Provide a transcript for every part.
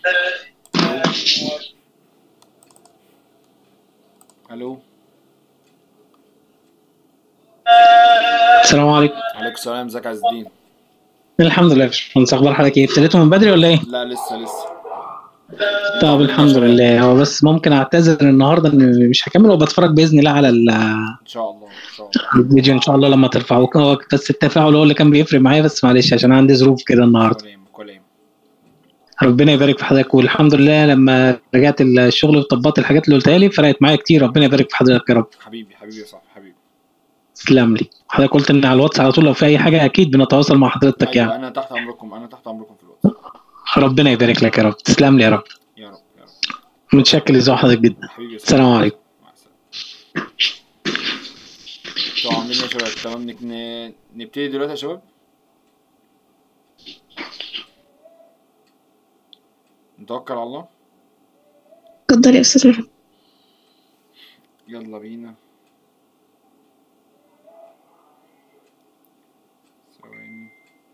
الو السلام عليكم عليكم السلام ازيك يا عز الدين الحمد لله يا باشمهندس اخبار حضرتك ايه ابتديتوا من بدري ولا ايه لا لسه لسه طب الحمد لله هو بس ممكن اعتذر النهارده ان مش هكمل وبتفرج باذن الله على ال- ان شاء الله ان شاء الله الفيديو ان شاء الله لما ترفعوه هو بس التفاعل هو اللي كان بيفرق معايا بس معلش عشان عندي ظروف كده النهارده كل يوم كل يوم ربنا يبارك في حضرتك والحمد لله لما رجعت الشغل وطبقت الحاجات اللي قلتها لي فرقت معايا كتير ربنا يبارك في حضرتك يا رب حبيبي حبيبي يا صاحبي حبيبي تسلم لي حضرتك قلت ان على الواتس على طول لو في اي حاجه اكيد بنتواصل مع حضرتك ايوه يعني انا تحت امركم انا تحت امركم في الوقت ربنا يبارك لك يا رب تسلم لي يا رب يا رب يا رب متشكر لزوج حضرتك جدا حبيبي يا السلام صاحبي. عليكم مع السلامه انتوا عاملين ايه يا شباب تمام نك- ن- نبتدي دلوقتي يا شباب نتوكل على الله اتفضل يا استاذ محمد يلا بينا ثواني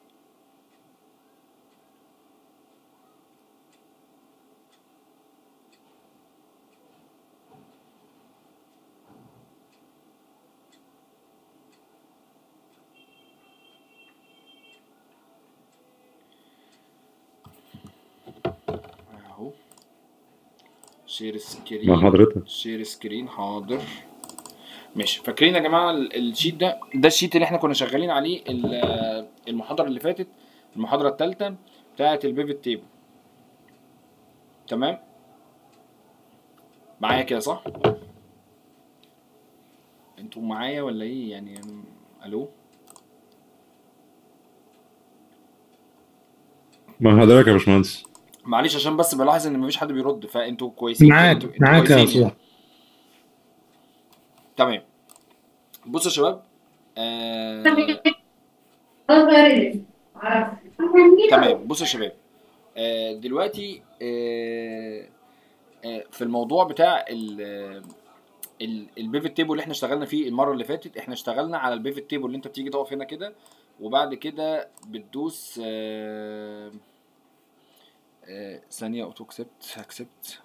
اهو شير سكرين مع حضرتك شير سكرين حاضر ماشي فاكرين يا جماعه ال- الشيت ده ده الشيت اللي احنا كنا شغالين عليه ال- المحاضره اللي فاتت المحاضره الثالثه بتاعه البيفت تيبل تمام معايا كده صح انتوا معايا ولا ايه يعني الو مع حضرتك يا باشمهندس معلش عشان بس بلاحظ ان مفيش حد بيرد فانتوا كويسين معاك انتوا- انتوا معاك يا كويسين يعني. أخويا. تمام بصوا يا شباب آه... تمام بصوا يا شباب آه دلوقتي آه آه في الموضوع بتاع ال ال- البيفت تيبل اللي احنا اشتغلنا فيه المره اللي فاتت احنا اشتغلنا على البيفت تيبل اللي انت بتيجي تقف هنا كده وبعد كده بتدوس آه آه ثانيه اوتو اكسبت اكسبت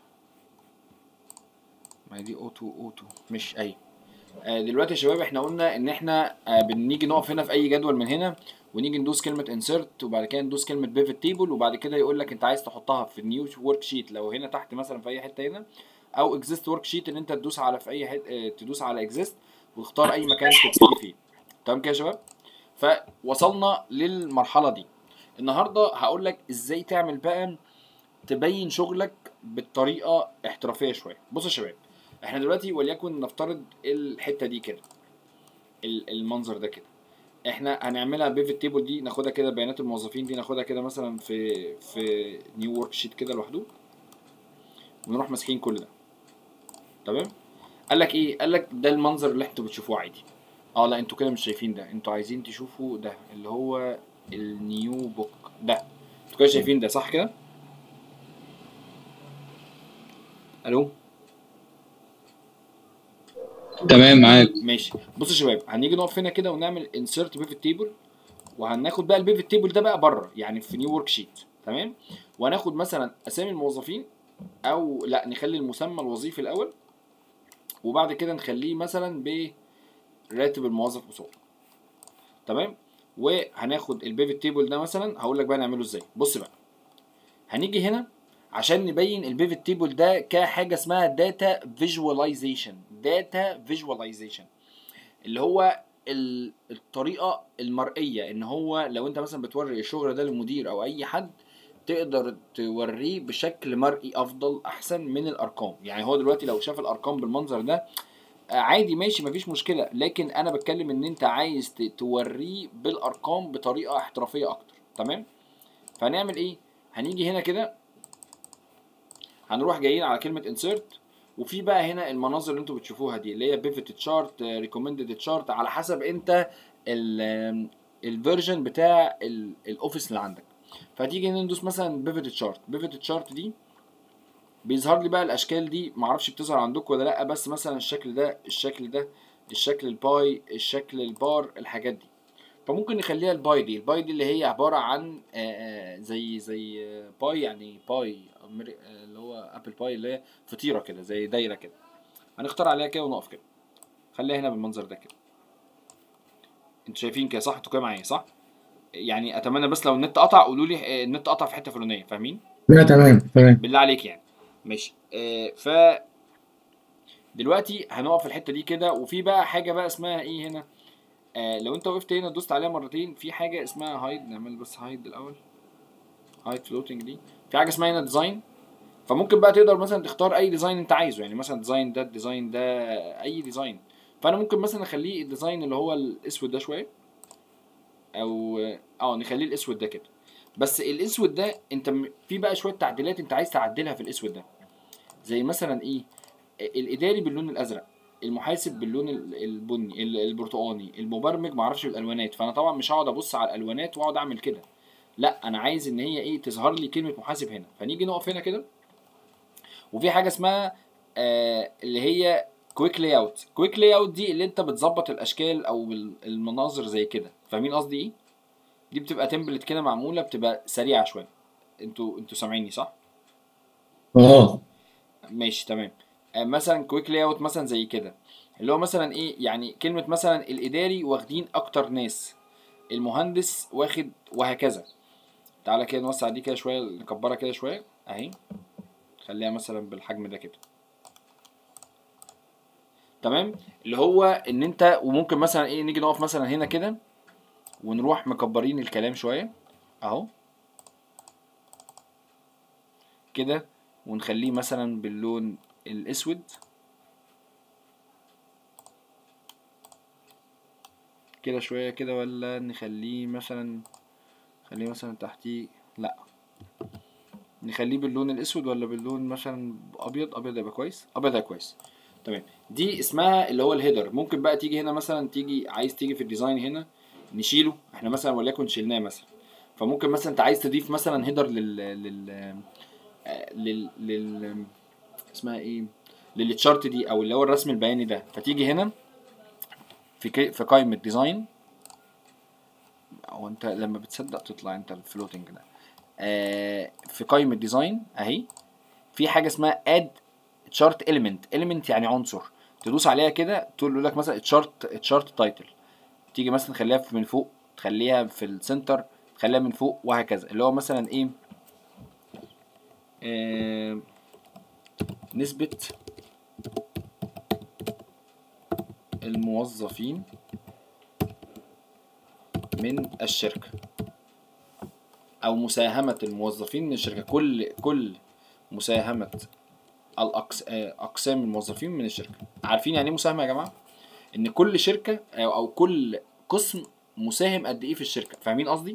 ما هي دي اوتو اوتو مش اي آه دلوقتي يا شباب احنا قلنا ان احنا آه بنيجي نقف هنا في اي جدول من هنا ونيجي ندوس كلمه انسرت وبعد كده ندوس كلمه بيفت تيبل وبعد كده يقول لك انت عايز تحطها في النيو ورك شيت لو هنا تحت مثلا في اي حته هنا او اكزيست ورك شيت ان انت تدوس على في اي حته اه، تدوس على اكزيست وتختار اي مكان تبتدي فيه تمام كده يا شباب فوصلنا للمرحله دي النهارده هقول لك ازاي تعمل بقى تبين شغلك بالطريقه احترافيه شويه بص يا شباب احنا دلوقتي وليكن نفترض الحته دي كده ال- المنظر ده كده احنا هنعملها بيفت تيبل دي ناخدها كده بيانات الموظفين دي ناخدها كده مثلا في في نيو ورك شيت كده لوحده ونروح ماسكين كل ده تمام قال لك ايه قال لك ده المنظر اللي انتوا بتشوفوه عادي اه لا انتوا كده مش شايفين ده انتوا عايزين تشوفوا ده اللي هو النيو بوك ده انتوا كده شايفين ده صح كده الو تمام معاك ماشي بصوا يا شباب هنيجي نقف هنا كده ونعمل انسيرت بيفت تيبل وهناخد بقى البيفت تيبل ده بقى بره يعني في نيو ورك شيت تمام وهناخد مثلا اسامي الموظفين او لا نخلي المسمى الوظيفي الاول وبعد كده نخليه مثلا براتب الموظف قصاد تمام وهناخد البيفت تيبل ده مثلا هقول لك بقى نعمله ازاي بص بقى هنيجي هنا عشان نبين البيفت تيبل ده كحاجه اسمها داتا فيجواليزيشن داتا فيجواليزيشن اللي هو ال- الطريقه المرئيه ان هو لو انت مثلا بتوري الشغل ده للمدير او اي حد تقدر توريه بشكل مرئي افضل احسن من الارقام يعني هو دلوقتي لو شاف الارقام بالمنظر ده آه، عادي ماشي مفيش مشكله لكن انا بتكلم ان انت عايز ت- توريه بالارقام بطريقه احترافيه اكتر تمام فهنعمل ايه هنيجي هنا كده هنروح جايين على كلمه انسيرت وفي بقى هنا المناظر اللي انتوا بتشوفوها دي اللي هي بيفت تشارت ريكومندد تشارت على حسب انت الفيرجن بتاع ال- الاوفيس اللي عندك فتيجي هنا ندوس مثلا بيفت تشارت بيفت تشارت دي بيظهر لي بقى الاشكال دي معرفش بتظهر عندكم ولا لا بس مثلا الشكل ده الشكل ده الشكل الباي الشكل البار الحاجات دي فممكن نخليها الباي دي الباي دي اللي هي عباره عن آه، آه، زي زي آه، باي يعني باي أمري- آه، اللي هو ابل باي اللي هي فطيره كده زي دايره كده هنختار عليها كده ونقف كده خليها هنا بالمنظر ده كده انتوا شايفين كده صح انتوا كده معايا صح يعني اتمنى بس لو النت قطع قولوا لي آه، النت قطع في حته فلانيه فاهمين لا تمام تمام بالله عليك يعني ماشي آه ف دلوقتي هنقف في الحته دي كده وفي بقى حاجه بقى اسمها ايه هنا آه لو انت وقفت هنا دوست عليها مرتين في حاجه اسمها هايد نعمل بس هايد الاول هايد فلوتنج دي في حاجه اسمها هنا ديزاين فممكن بقى تقدر مثلا تختار اي ديزاين انت عايزه يعني مثلا ديزاين ده الديزاين ده اي ديزاين فانا ممكن مثلا اخليه الديزاين اللي هو الاسود ده شويه او اه نخليه الاسود ده كده بس الاسود ده انت م- في بقى شويه تعديلات انت عايز تعدلها في الاسود ده زي مثلا ايه الاداري باللون الازرق المحاسب باللون ال- البني ال- البرتقاني المبرمج معرفش بالالوانات فانا طبعا مش هقعد ابص على الالوانات واقعد اعمل كده لا انا عايز ان هي ايه تظهر لي كلمه محاسب هنا فنيجي نقف هنا كده وفي حاجه اسمها آه اللي هي كويك لاي اوت كويك لاي اوت دي اللي انت بتظبط الاشكال او ال- المناظر زي كده فاهمين قصدي ايه دي بتبقى تمبلت كده معموله بتبقى سريعه شويه انتوا انتوا سامعيني صح اه ماشي تمام آه، مثلا كويك لاي اوت مثلا زي كده اللي هو مثلا ايه يعني كلمه مثلا الاداري واخدين اكتر ناس المهندس واخد وهكذا تعالى كده نوسع دي كده شويه نكبرها كده شويه اهي خليها مثلا بالحجم ده كده تمام اللي هو ان انت وممكن مثلا ايه نيجي نقف مثلا هنا كده ونروح مكبرين الكلام شويه اهو كده ونخليه مثلا باللون الاسود كده شويه كده ولا نخليه مثلا خليه مثلا تحتيه لا نخليه باللون الاسود ولا باللون مثلا ابيض ابيض يبقى كويس ابيض يبقى كويس تمام دي اسمها اللي هو الهيدر ممكن بقى تيجي هنا مثلا تيجي عايز تيجي في الديزاين هنا نشيله احنا مثلا وليكن شلناه مثلا فممكن مثلا انت عايز تضيف مثلا هيدر لل لل آه، لل لل اسمها ايه للتشارت دي او اللي هو الرسم البياني ده فتيجي هنا في كي في قائمه ديزاين او انت لما بتصدق تطلع انت الفلوتنج ده آه في قائمه ديزاين اهي في حاجه اسمها اد تشارت اليمنت اليمنت يعني عنصر تدوس عليها كده تقول لك مثلا تشارت تشارت تايتل تيجي مثلا تخليها في- من فوق تخليها في السنتر تخليها من فوق وهكذا اللي هو مثلا ايه آه نسبة الموظفين من الشركة أو مساهمة الموظفين من الشركة كل كل مساهمة الأقس... آه، أقسام الموظفين من الشركة عارفين يعني إيه مساهمة يا جماعة؟ إن كل شركة أو أو كل قسم مساهم قد إيه في الشركة فاهمين قصدي؟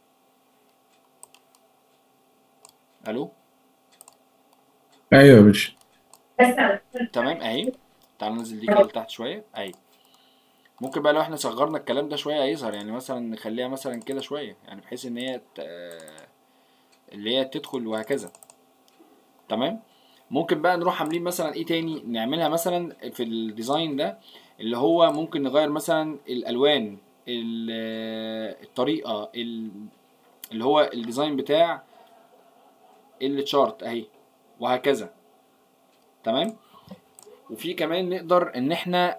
ألو؟ ايوه يا باشا تمام اهي تعال ننزل دي كده لتحت شويه اهي ممكن بقى لو احنا صغرنا الكلام ده شويه هيظهر يعني مثلا نخليها مثلا كده شويه يعني بحيث ان هي ت- آه، اللي هي تدخل وهكذا تمام ممكن بقى نروح عاملين مثلا ايه تاني نعملها مثلا في الديزاين ده اللي هو ممكن نغير مثلا الالوان ال- آه، الطريقه ال- اللي هو الديزاين بتاع التشارت اهي وهكذا تمام وفي كمان نقدر ان احنا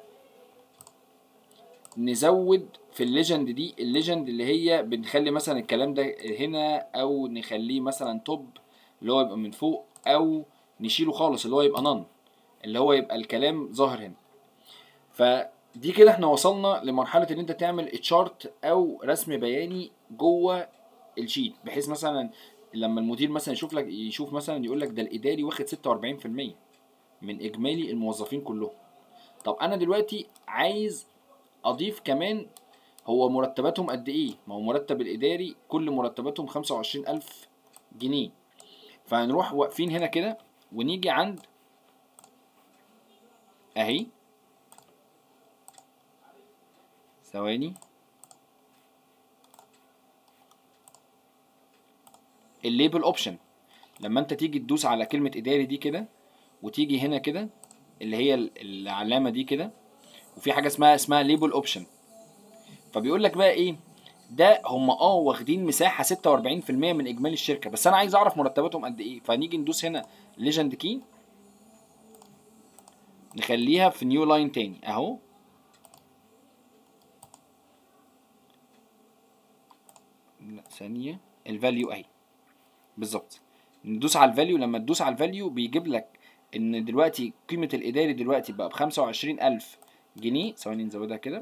نزود في الليجند دي الليجند اللي هي بنخلي مثلا الكلام ده هنا او نخليه مثلا توب اللي هو يبقى من فوق او نشيله خالص اللي هو يبقى نون اللي هو يبقى الكلام ظاهر هنا فدي كده احنا وصلنا لمرحله ان انت تعمل تشارت او رسم بياني جوه الشيت بحيث مثلا لما المدير مثلا يشوف لك يشوف مثلا يقول لك ده الاداري واخد 46% من اجمالي الموظفين كلهم طب انا دلوقتي عايز اضيف كمان هو مرتباتهم قد ايه ما هو مرتب الاداري كل مرتباتهم 25000 جنيه فهنروح واقفين هنا كده ونيجي عند اهي ثواني الليبل اوبشن لما انت تيجي تدوس على كلمة اداري دي كده وتيجي هنا كده اللي هي ال- العلامة دي كده وفي حاجة اسمها اسمها ليبل اوبشن فبيقول لك بقى ايه ده هم اه واخدين مساحه 46% من اجمالي الشركه بس انا عايز اعرف مرتباتهم قد ايه فنيجي ندوس هنا ليجند كي نخليها في نيو لاين تاني اهو لا ثانيه الفاليو اهي بالظبط ندوس على الفاليو لما تدوس على الفاليو بيجيب لك ان دلوقتي قيمه الاداري دلوقتي بقى ب 25000 جنيه ثواني نزودها كده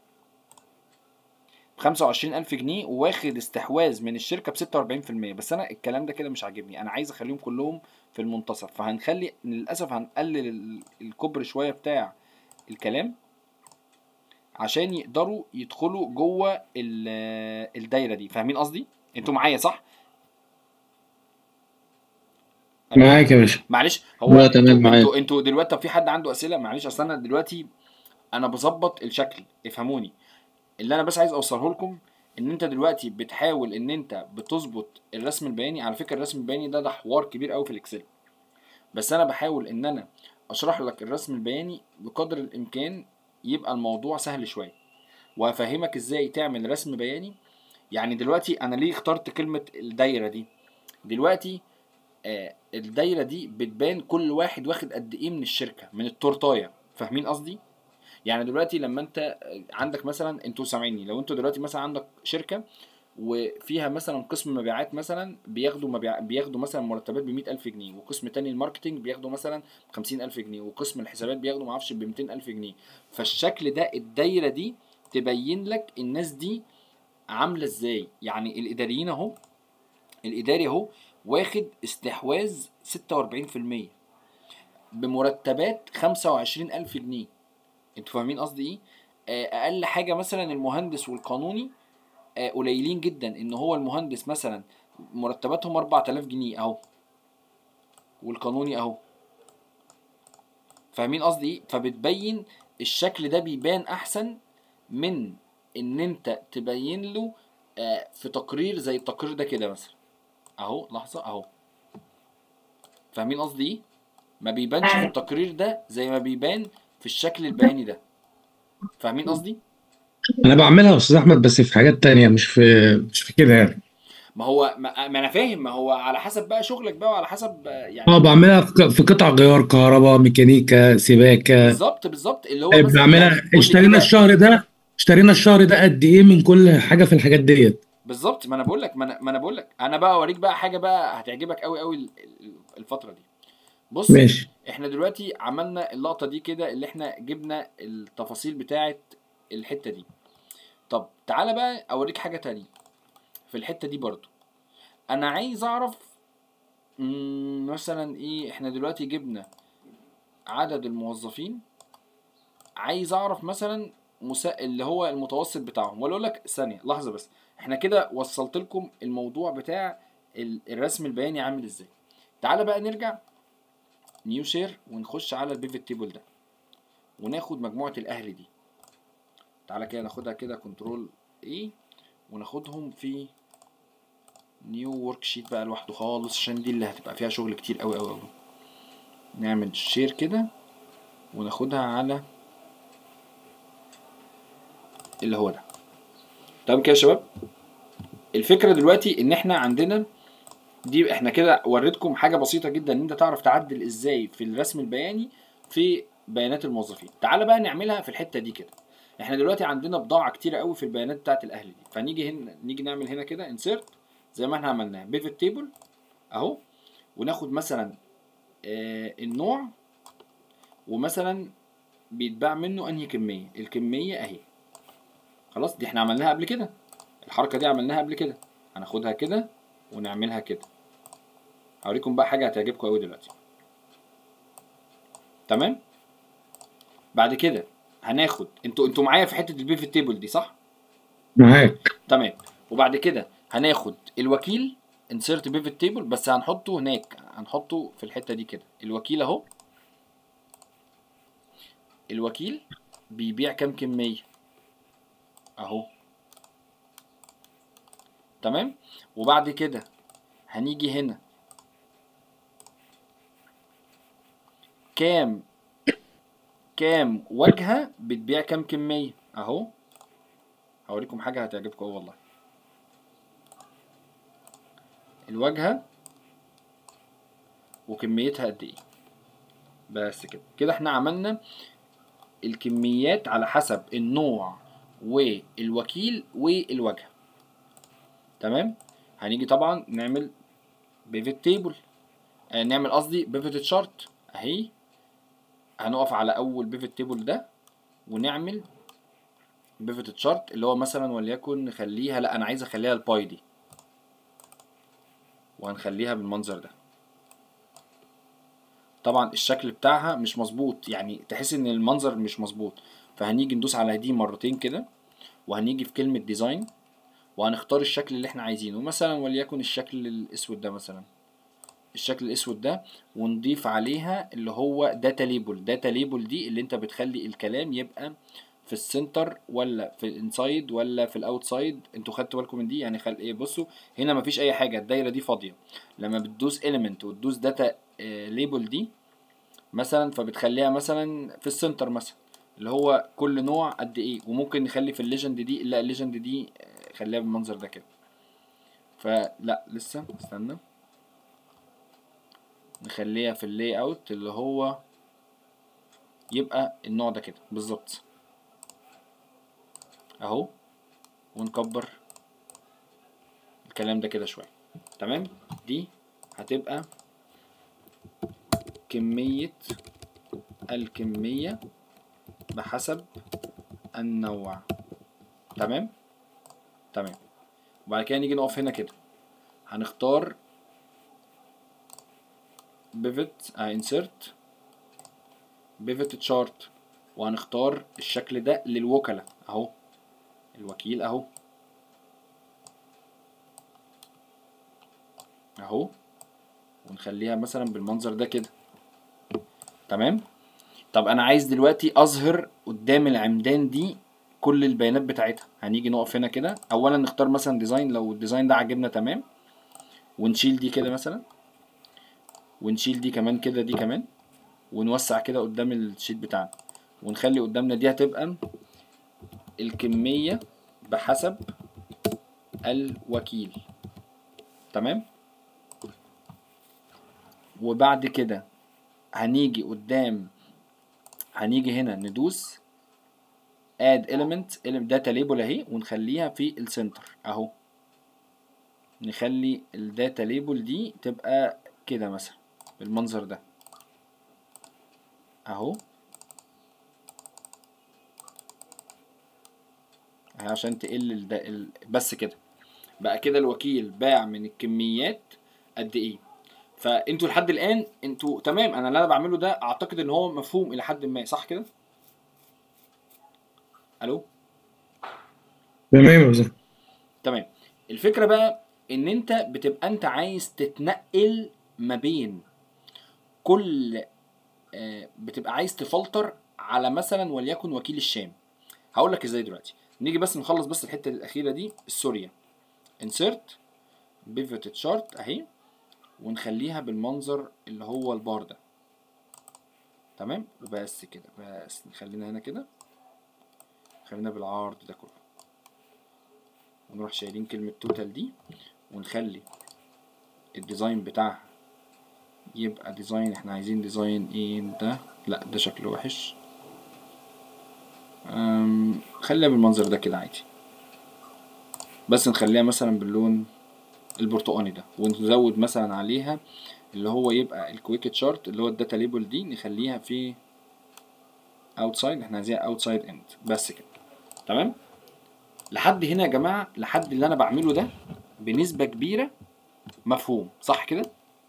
ب 25000 جنيه واخد استحواذ من الشركه ب 46% بس انا الكلام ده كده مش عاجبني انا عايز اخليهم كلهم في المنتصف فهنخلي للاسف هنقلل ال- الكبر شويه بتاع الكلام عشان يقدروا يدخلوا جوه ال- الدايره دي فاهمين قصدي انتوا معايا صح معاك يا باشا معلش هو لا، تمام، انتوا معاك. انتوا انتوا دلوقتي طب في حد عنده اسئله معلش اصل انا دلوقتي انا بظبط الشكل افهموني اللي انا بس عايز اوصله لكم ان انت دلوقتي بتحاول ان انت بتظبط الرسم البياني على فكره الرسم البياني ده ده حوار كبير قوي في الاكسل بس انا بحاول ان انا اشرح لك الرسم البياني بقدر الامكان يبقى الموضوع سهل شويه وهفهمك ازاي تعمل رسم بياني يعني دلوقتي انا ليه اخترت كلمه الدايره دي دلوقتي آه، الدايره دي بتبان كل واحد واخد قد ايه من الشركه من التورتايه فاهمين قصدي يعني دلوقتي لما انت آه، عندك مثلا انتوا سامعيني لو انتوا دلوقتي مثلا عندك شركه وفيها مثلا قسم مبيعات مثلا بياخدوا مبيع... بياخدوا مثلا مرتبات ب 100000 جنيه وقسم تاني الماركتنج بياخدوا مثلا ب 50000 جنيه وقسم الحسابات بياخدوا معرفش ب 200000 جنيه فالشكل ده الدايره دي تبين لك الناس دي عامله ازاي يعني الاداريين اهو الاداري اهو واخد استحواذ 46% بمرتبات 25000 جنيه انتوا فاهمين قصدي ايه آه، اقل حاجه مثلا المهندس والقانوني آه، قليلين جدا ان هو المهندس مثلا مرتباتهم 4000 جنيه اهو والقانوني اهو فاهمين قصدي ايه فبتبين الشكل ده بيبان احسن من ان انت تبين له آه، في تقرير زي التقرير ده كده مثلا اهو لحظه اهو فاهمين قصدي ايه ما بيبانش في التقرير ده زي ما بيبان في الشكل البياني ده فاهمين قصدي انا بعملها يا استاذ احمد بس في حاجات تانية مش في مش في كده يعني ما هو ما, ما انا فاهم ما هو على حسب بقى شغلك بقى وعلى حسب آه، يعني اه بعملها في ق- في قطع غيار كهرباء ميكانيكا سباكه بالظبط بالظبط اللي هو طيب مثلا بعملها يعني قول لي اشترينا كده- الشهر ده اشترينا الشهر ده قد ايه من كل حاجه في الحاجات ديت بالظبط ما انا بقول لك ما انا ما انا بقول لك انا بقى اوريك بقى حاجه بقى هتعجبك قوي قوي ال- ال- الفتره دي بص ماشي احنا دلوقتي عملنا اللقطه دي كده اللي احنا جبنا التفاصيل بتاعه الحته دي طب تعالى بقى اوريك حاجه تانية في الحته دي برضو انا عايز اعرف مم، مثلا ايه احنا دلوقتي جبنا عدد الموظفين عايز اعرف مثلا مسا... اللي هو المتوسط بتاعهم ولا اقول لك ثانيه لحظه بس احنا كده وصلت لكم الموضوع بتاع ال- الرسم البياني عامل ازاي تعالى بقى نرجع نيو شير ونخش على البيفت تيبل ده وناخد مجموعه الاهل دي تعالى كده ناخدها كده كنترول اي وناخدهم في نيو ورك شيت بقى لوحده خالص عشان دي اللي هتبقى فيها شغل كتير قوي قوي قوي نعمل شير كده وناخدها على اللي هو ده تمام كده يا شباب الفكره دلوقتي ان احنا عندنا دي احنا كده وريتكم حاجه بسيطه جدا ان انت تعرف تعدل ازاي في الرسم البياني في بيانات الموظفين تعال بقى نعملها في الحته دي كده احنا دلوقتي عندنا بضاعه كتيره قوي في البيانات بتاعت الاهل دي فنيجي هنا نيجي نعمل هنا كده انسيرت زي ما احنا عملناها بيفت تيبل اهو وناخد مثلا آه النوع ومثلا بيتباع منه انهي كميه الكميه اهي خلاص دي احنا عملناها قبل كده الحركه دي عملناها قبل كده هناخدها كده ونعملها كده هوريكم بقى حاجه هتعجبكم قوي دلوقتي تمام بعد كده هناخد انتوا انتوا معايا في حته البيفت تيبل دي صح معاك تمام وبعد كده هناخد الوكيل انسيرت بيفت تيبل بس هنحطه هناك هنحطه في الحته دي كده الوكيل اهو الوكيل بيبيع كام كميه اهو تمام وبعد كده هنيجي هنا كام كام واجهه بتبيع كام كميه اهو هوريكم حاجه هتعجبكم أوي والله الواجهه وكميتها قد ايه بس كده كده احنا عملنا الكميات على حسب النوع والوكيل والواجهه تمام هنيجي طبعا نعمل بيفت تيبل آه نعمل قصدي بيفت تشارت اهي هنقف على اول بيفت تيبل ده ونعمل بيفت تشارت اللي هو مثلا وليكن نخليها لا انا عايز اخليها الباي دي وهنخليها بالمنظر ده طبعا الشكل بتاعها مش مظبوط يعني تحس ان المنظر مش مظبوط فهنيجي ندوس على دي مرتين كده وهنيجي في كلمة ديزاين وهنختار الشكل اللي احنا عايزينه مثلا وليكن الشكل الاسود ده مثلا الشكل الاسود ده ونضيف عليها اللي هو داتا ليبل داتا ليبل دي اللي انت بتخلي الكلام يبقى في السنتر ولا في الانسايد ولا في الاوتسايد انتوا خدتوا بالكم من دي يعني خل... ايه بصوا هنا مفيش اي حاجه الدايره دي فاضيه لما بتدوس element وتدوس داتا ليبل دي مثلا فبتخليها مثلا في السنتر مثلا اللي هو كل نوع قد ايه وممكن نخلي في الليجند دي لا الليجند دي آه، خليها بالمنظر ده كده فلا لسه استنى نخليها في اللاي اوت اللي هو يبقى النوع ده كده بالظبط اهو ونكبر الكلام ده كده شويه تمام دي هتبقى كمية الكمية بحسب النوع تمام تمام وبعد كده نيجي نقف هنا كده هنختار pivot آه insert pivot chart وهنختار الشكل ده للوكلاء اهو الوكيل اهو اهو ونخليها مثلا بالمنظر ده كده تمام طب انا عايز دلوقتي اظهر قدام العمدان دي كل البيانات بتاعتها هنيجي نقف هنا كده اولا نختار مثلا ديزاين لو الديزاين ده عجبنا تمام ونشيل دي كده مثلا ونشيل دي كمان كده دي كمان ونوسع كده قدام الشيت بتاعنا ونخلي قدامنا دي هتبقى الكمية بحسب الوكيل تمام وبعد كده هنيجي قدام هنيجي هنا ندوس add element element data label اهي ونخليها في السنتر اهو نخلي الداتا ليبل دي تبقى كده مثلا بالمنظر ده اهو اهي عشان تقل الد... ال... بس كده بقى كده الوكيل باع من الكميات قد ايه فانتوا لحد الان انتوا تمام انا اللي انا بعمله ده اعتقد ان هو مفهوم الى حد ما صح كده الو تمام يا أستاذ. تمام الفكره بقى ان انت بتبقى انت عايز تتنقل ما بين كل آه، بتبقى عايز تفلتر على مثلا وليكن وكيل الشام هقول لك ازاي دلوقتي نيجي بس نخلص بس الحته الاخيره دي السوريا insert pivot chart اهي ونخليها بالمنظر اللي هو البار ده تمام وبس كده بس نخلينا هنا كده خلينا بالعرض ده كله ونروح شايلين كلمة توتال دي ونخلي الديزاين بتاعها يبقى ديزاين احنا عايزين ديزاين ايه ده لا ده شكله وحش أم، خليها بالمنظر ده كده عادي بس نخليها مثلا باللون البرتقاني ده ونزود مثلا عليها اللي هو يبقى الكويك تشارت اللي هو الداتا ليبل دي نخليها في اوتسايد احنا عايزينها اوتسايد اند بس كده تمام لحد هنا يا جماعه لحد اللي انا بعمله ده بنسبه كبيره مفهوم صح كده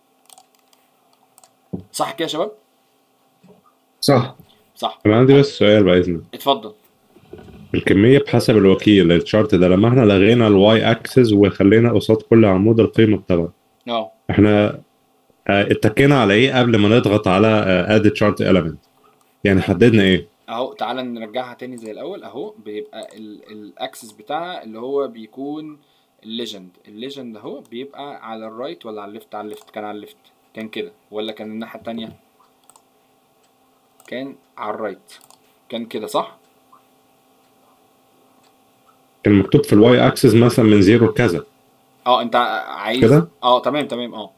صح كده يا شباب صح صح انا عندي بس سؤال بعد اذنك اتفضل الكميه بحسب الوكيل الشارت ده لما احنا لغينا الواي اكسس وخلينا قصاد كل عمود القيمه بتاعها اه احنا آه، اتكينا على ايه قبل ما نضغط على اد تشارت element يعني حددنا ايه اهو تعالى نرجعها تاني زي الاول اهو بيبقى الاكسس بتاعها اللي هو بيكون الليجند الليجند اهو بيبقى على الرايت ولا على الليفت على الليفت كان على الليفت كان كده ولا كان الناحيه التانية كان على الرايت كان كده صح كان مكتوب في الواي اكسس مثلا من زيرو لكذا اه انت عايز كده؟ اه تمام تمام اه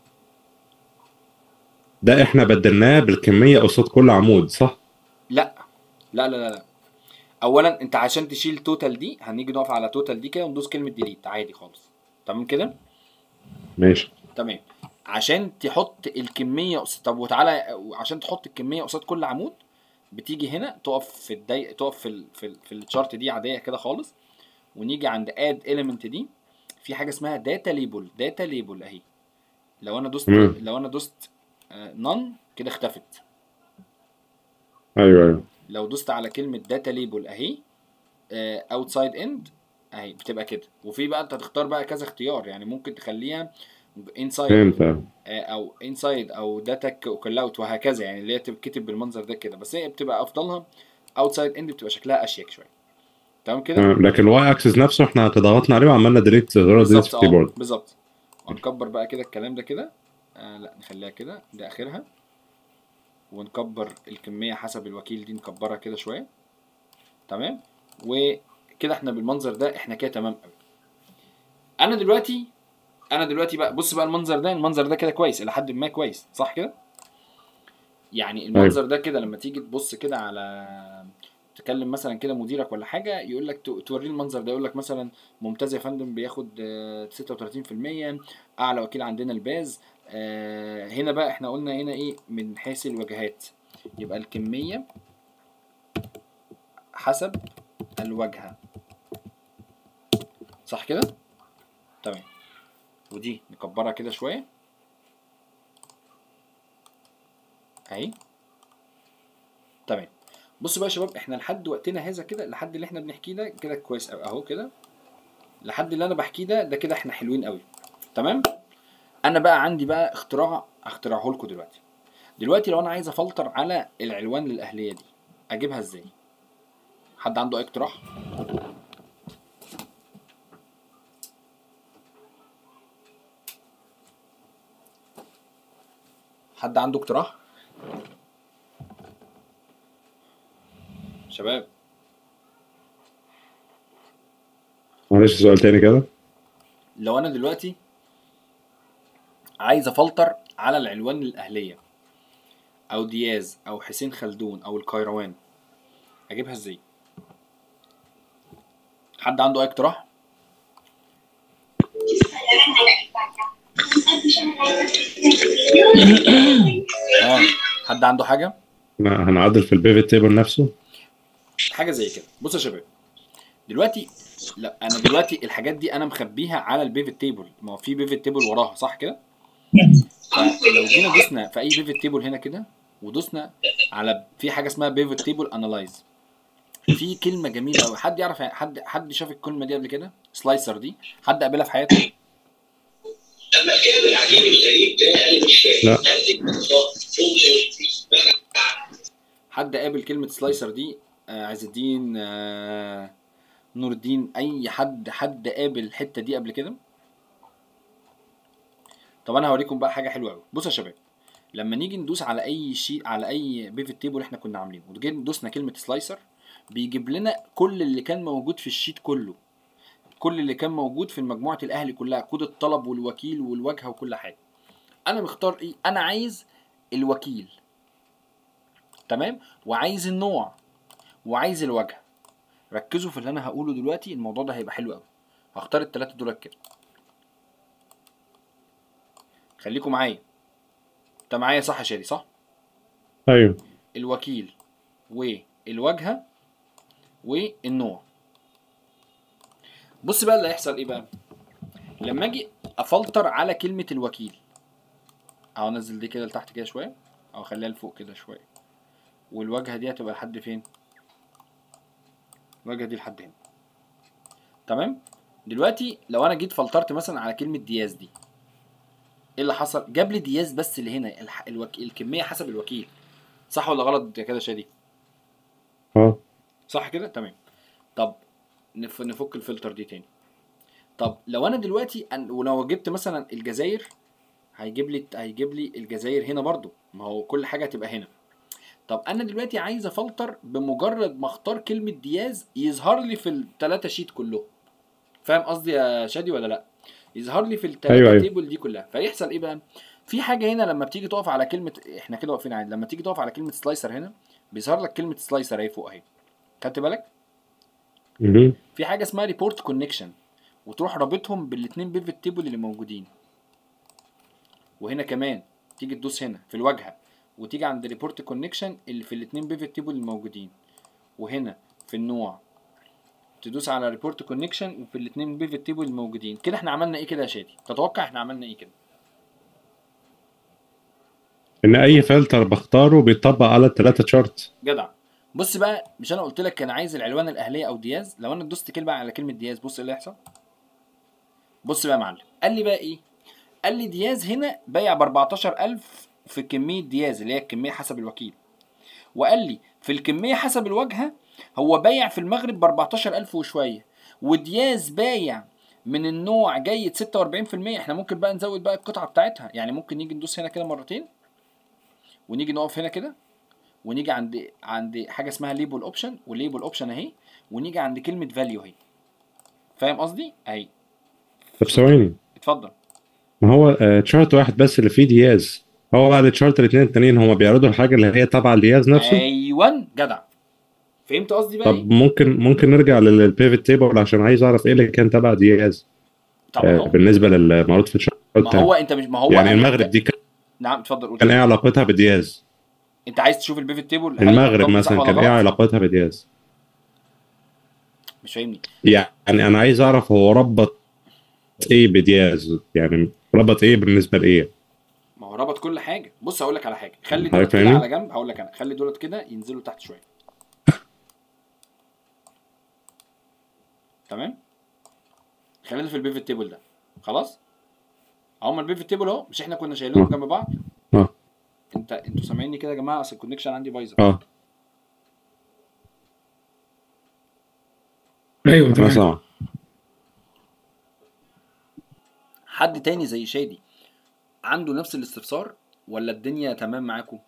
ده احنا بدلناه بالكميه قصاد كل عمود صح لا لا لا لا لا اولا انت عشان تشيل توتال دي هنيجي نقف على توتال دي كده وندوس كلمه ديليت عادي خالص تمام كده ماشي تمام عشان تحط الكميه قص- طب وتعالى عشان تحط الكميه قصاد كل عمود بتيجي هنا تقف في الدي... تقف في ال... في, ال... في الشارت دي عاديه كده خالص ونيجي عند اد element دي في حاجه اسمها داتا ليبل داتا ليبل اهي لو انا دوست مم. لو انا دوست نون كده اختفت ايوه ايوه لو دوست على كلمه داتا ليبل اهي اوتسايد اند اهي بتبقى كده وفي بقى انت تختار بقى كذا اختيار يعني ممكن تخليها انسايد فهمت او انسايد او داتا كل اوت وهكذا يعني اللي هي تتكتب بالمنظر ده كده بس هي بتبقى افضلها اوتسايد اند بتبقى شكلها اشيك شويه تمام كده تمام لكن الواي اكسس نفسه احنا ضغطنا عليه وعملنا ديليت زرار ديليت بالظبط في اه الكيبورد بالظبط ونكبر بقى كده الكلام ده كده آه لا نخليها كده ده اخرها ونكبر الكميه حسب الوكيل دي نكبرها كده شويه تمام وكده احنا بالمنظر ده احنا كده تمام قوي انا دلوقتي انا دلوقتي بقى بص بقى المنظر ده المنظر ده كده كويس الى حد ما كويس صح كده يعني المنظر ده كده لما تيجي تبص كده على تكلم مثلا كده مديرك ولا حاجه يقول لك توريه المنظر ده يقول لك مثلا ممتاز يا فندم بياخد آه، 36% اعلى وكيل عندنا الباز آه، هنا بقى احنا قلنا هنا ايه من حيث الوجهات يبقى الكميه حسب الواجهه صح كده تمام ودي نكبرها كده شويه اهي تمام بصوا بقى يا شباب احنا لحد وقتنا هذا كده لحد اللي احنا بنحكيه ده كده كويس قوي اهو كده لحد اللي انا بحكيه ده ده كده احنا حلوين قوي تمام انا بقى عندي بقى اختراع اخترعه لكم دلوقتي دلوقتي لو انا عايز افلتر على العنوان للاهليه دي اجيبها ازاي حد عنده اي اقتراح حد عنده اقتراح شباب معلش سؤال تاني كده لو انا دلوقتي عايز افلتر على العنوان الاهليه او دياز او حسين خلدون او الكيروان اجيبها ازاي حد عنده اي اقتراح اه حد عنده حاجه لا، هنعدل في البيفت تيبل نفسه حاجه زي كده بصوا يا شباب دلوقتي لا انا دلوقتي الحاجات دي انا مخبيها على البيفت تيبل ما هو في بيفت تيبل وراها صح كده فلو جينا دوسنا في اي بيفت تيبل هنا كده ودوسنا على في حاجه اسمها بيفت تيبل انالايز في كلمه جميله قوي حد يعرف حد حد شاف الكلمه دي قبل كده سلايسر دي حد قابلها في حياته لما كان العجيب الغريب ده انا مش فاهم لا. حد قابل كلمة سلايسر دي آه عز الدين آه نور الدين أي حد حد قابل الحتة دي قبل كده؟ طب أنا هوريكم بقى حاجة حلوة أوي بصوا يا شباب لما نيجي ندوس على أي شيء على أي بيفت تيبل إحنا كنا عاملينه وجينا دوسنا كلمة سلايسر بيجيب لنا كل اللي كان موجود في الشيت كله كل اللي كان موجود في مجموعة الأهلي كلها كود الطلب والوكيل والواجهة وكل حاجة أنا مختار إيه؟ أنا عايز الوكيل تمام وعايز النوع وعايز الوجه ركزوا في اللي انا هقوله دلوقتي الموضوع ده هيبقى حلو قوي هختار التلاتة دول كده خليكم معايا انت معايا صح يا شادي صح ايوه الوكيل والواجهه والنوع بص بقى اللي هيحصل ايه بقى لما اجي افلتر على كلمه الوكيل اهو انزل دي كده لتحت كده شويه او اخليها لفوق كده شويه والواجهه دي هتبقى لحد فين الواجهه دي لحد هنا تمام دلوقتي لو انا جيت فلترت مثلا على كلمه دياز دي ايه اللي حصل جاب لي دياز بس اللي هنا الح... الوك... الكميه حسب الوكيل صح ولا غلط يا كده شادي اه صح كده تمام طب نف... نفك الفلتر دي تاني طب لو انا دلوقتي أن... ولو جبت مثلا الجزائر هيجيب لي هيجيب لي الجزائر هنا برضو ما هو كل حاجه هتبقى هنا طب انا دلوقتي عايز افلتر بمجرد ما اختار كلمه دياز يظهر لي في الثلاثه شيت كلهم فاهم قصدي يا شادي ولا لا يظهر لي في التلاته أيوة، أيوة. تيبل دي كلها فيحصل ايه بقى في حاجه هنا لما بتيجي تقف على كلمه احنا كده واقفين عادي لما تيجي تقف على كلمه سلايسر هنا بيظهر لك كلمه سلايسر اهي فوق اهي خدت بالك مهم. في حاجه اسمها ريبورت كونكشن وتروح رابطهم بالاثنين بيفت تيبل اللي موجودين وهنا كمان تيجي تدوس هنا في الواجهه وتيجي عند ريبورت كونكشن اللي في الاثنين بيفت تيبل الموجودين وهنا في النوع تدوس على ريبورت كونكشن وفي الاثنين بيفت تيبل الموجودين كده احنا عملنا ايه كده يا شادي تتوقع احنا عملنا ايه كده ان اي فلتر بختاره بيطبق على الثلاثه شارت جدع بص بقى مش انا قلت لك كان عايز العنوان الاهليه او دياز لو انا دوست كلمه على كلمه دياز بص ايه اللي هيحصل بص بقى يا معلم قال لي بقى ايه قال لي دياز هنا بايع ب 14000 في كميه دياز اللي هي الكميه حسب الوكيل وقال لي في الكميه حسب الواجهه هو بايع في المغرب ب 14000 وشويه ودياز بايع من النوع جيد 46% احنا ممكن بقى نزود بقى القطعه بتاعتها يعني ممكن نيجي ندوس هنا كده مرتين ونيجي نقف هنا كده ونيجي عند عند حاجه اسمها ليبل اوبشن والليبل اوبشن اهي ونيجي عند كلمه فاليو اهي فاهم قصدي اهي طب ثواني اتفضل ما هو آه، تشارت واحد بس اللي فيه دياز هو بعد التشارت الاثنين التانيين هم بيعرضوا الحاجه اللي هي تابعه لدياز نفسه ايوه جدع فهمت قصدي بقى ايه طب ممكن ممكن نرجع للبيفت تيبل عشان عايز اعرف ايه اللي كان تبع دياز طبعا آه، هو- بالنسبه للمعروض في التشارت ما التاني. هو انت مش ما هو يعني أنا- المغرب دي كان نعم اتفضل قول كان ايه علاقتها بدياز انت عايز تشوف البيفت تيبل هل المغرب الأرقام صح مثلا ولا كان ايه غلط؟ علاقتها بدياز مش فاهمني يعني انا عايز اعرف هو ربط ايه بدياز يعني ربط ايه بالنسبه لايه ما هو ربط كل حاجه بص هقول لك على حاجه خلي حضرتك دولت كده فاهمني؟ على جنب هقول لك انا خلي دولت كده ينزلوا تحت شويه تمام خلينا في البيفت تيبل ده خلاص هما البيفت تيبل اهو مش احنا كنا شايلينهم اه. جنب بعض اه انت انتوا سامعيني كده يا جماعه اصل الكونكشن عندي بايظه اه ايوه انا تمام سامع حد تاني زي شادي عنده نفس الاستفسار ولا الدنيا تمام معاكم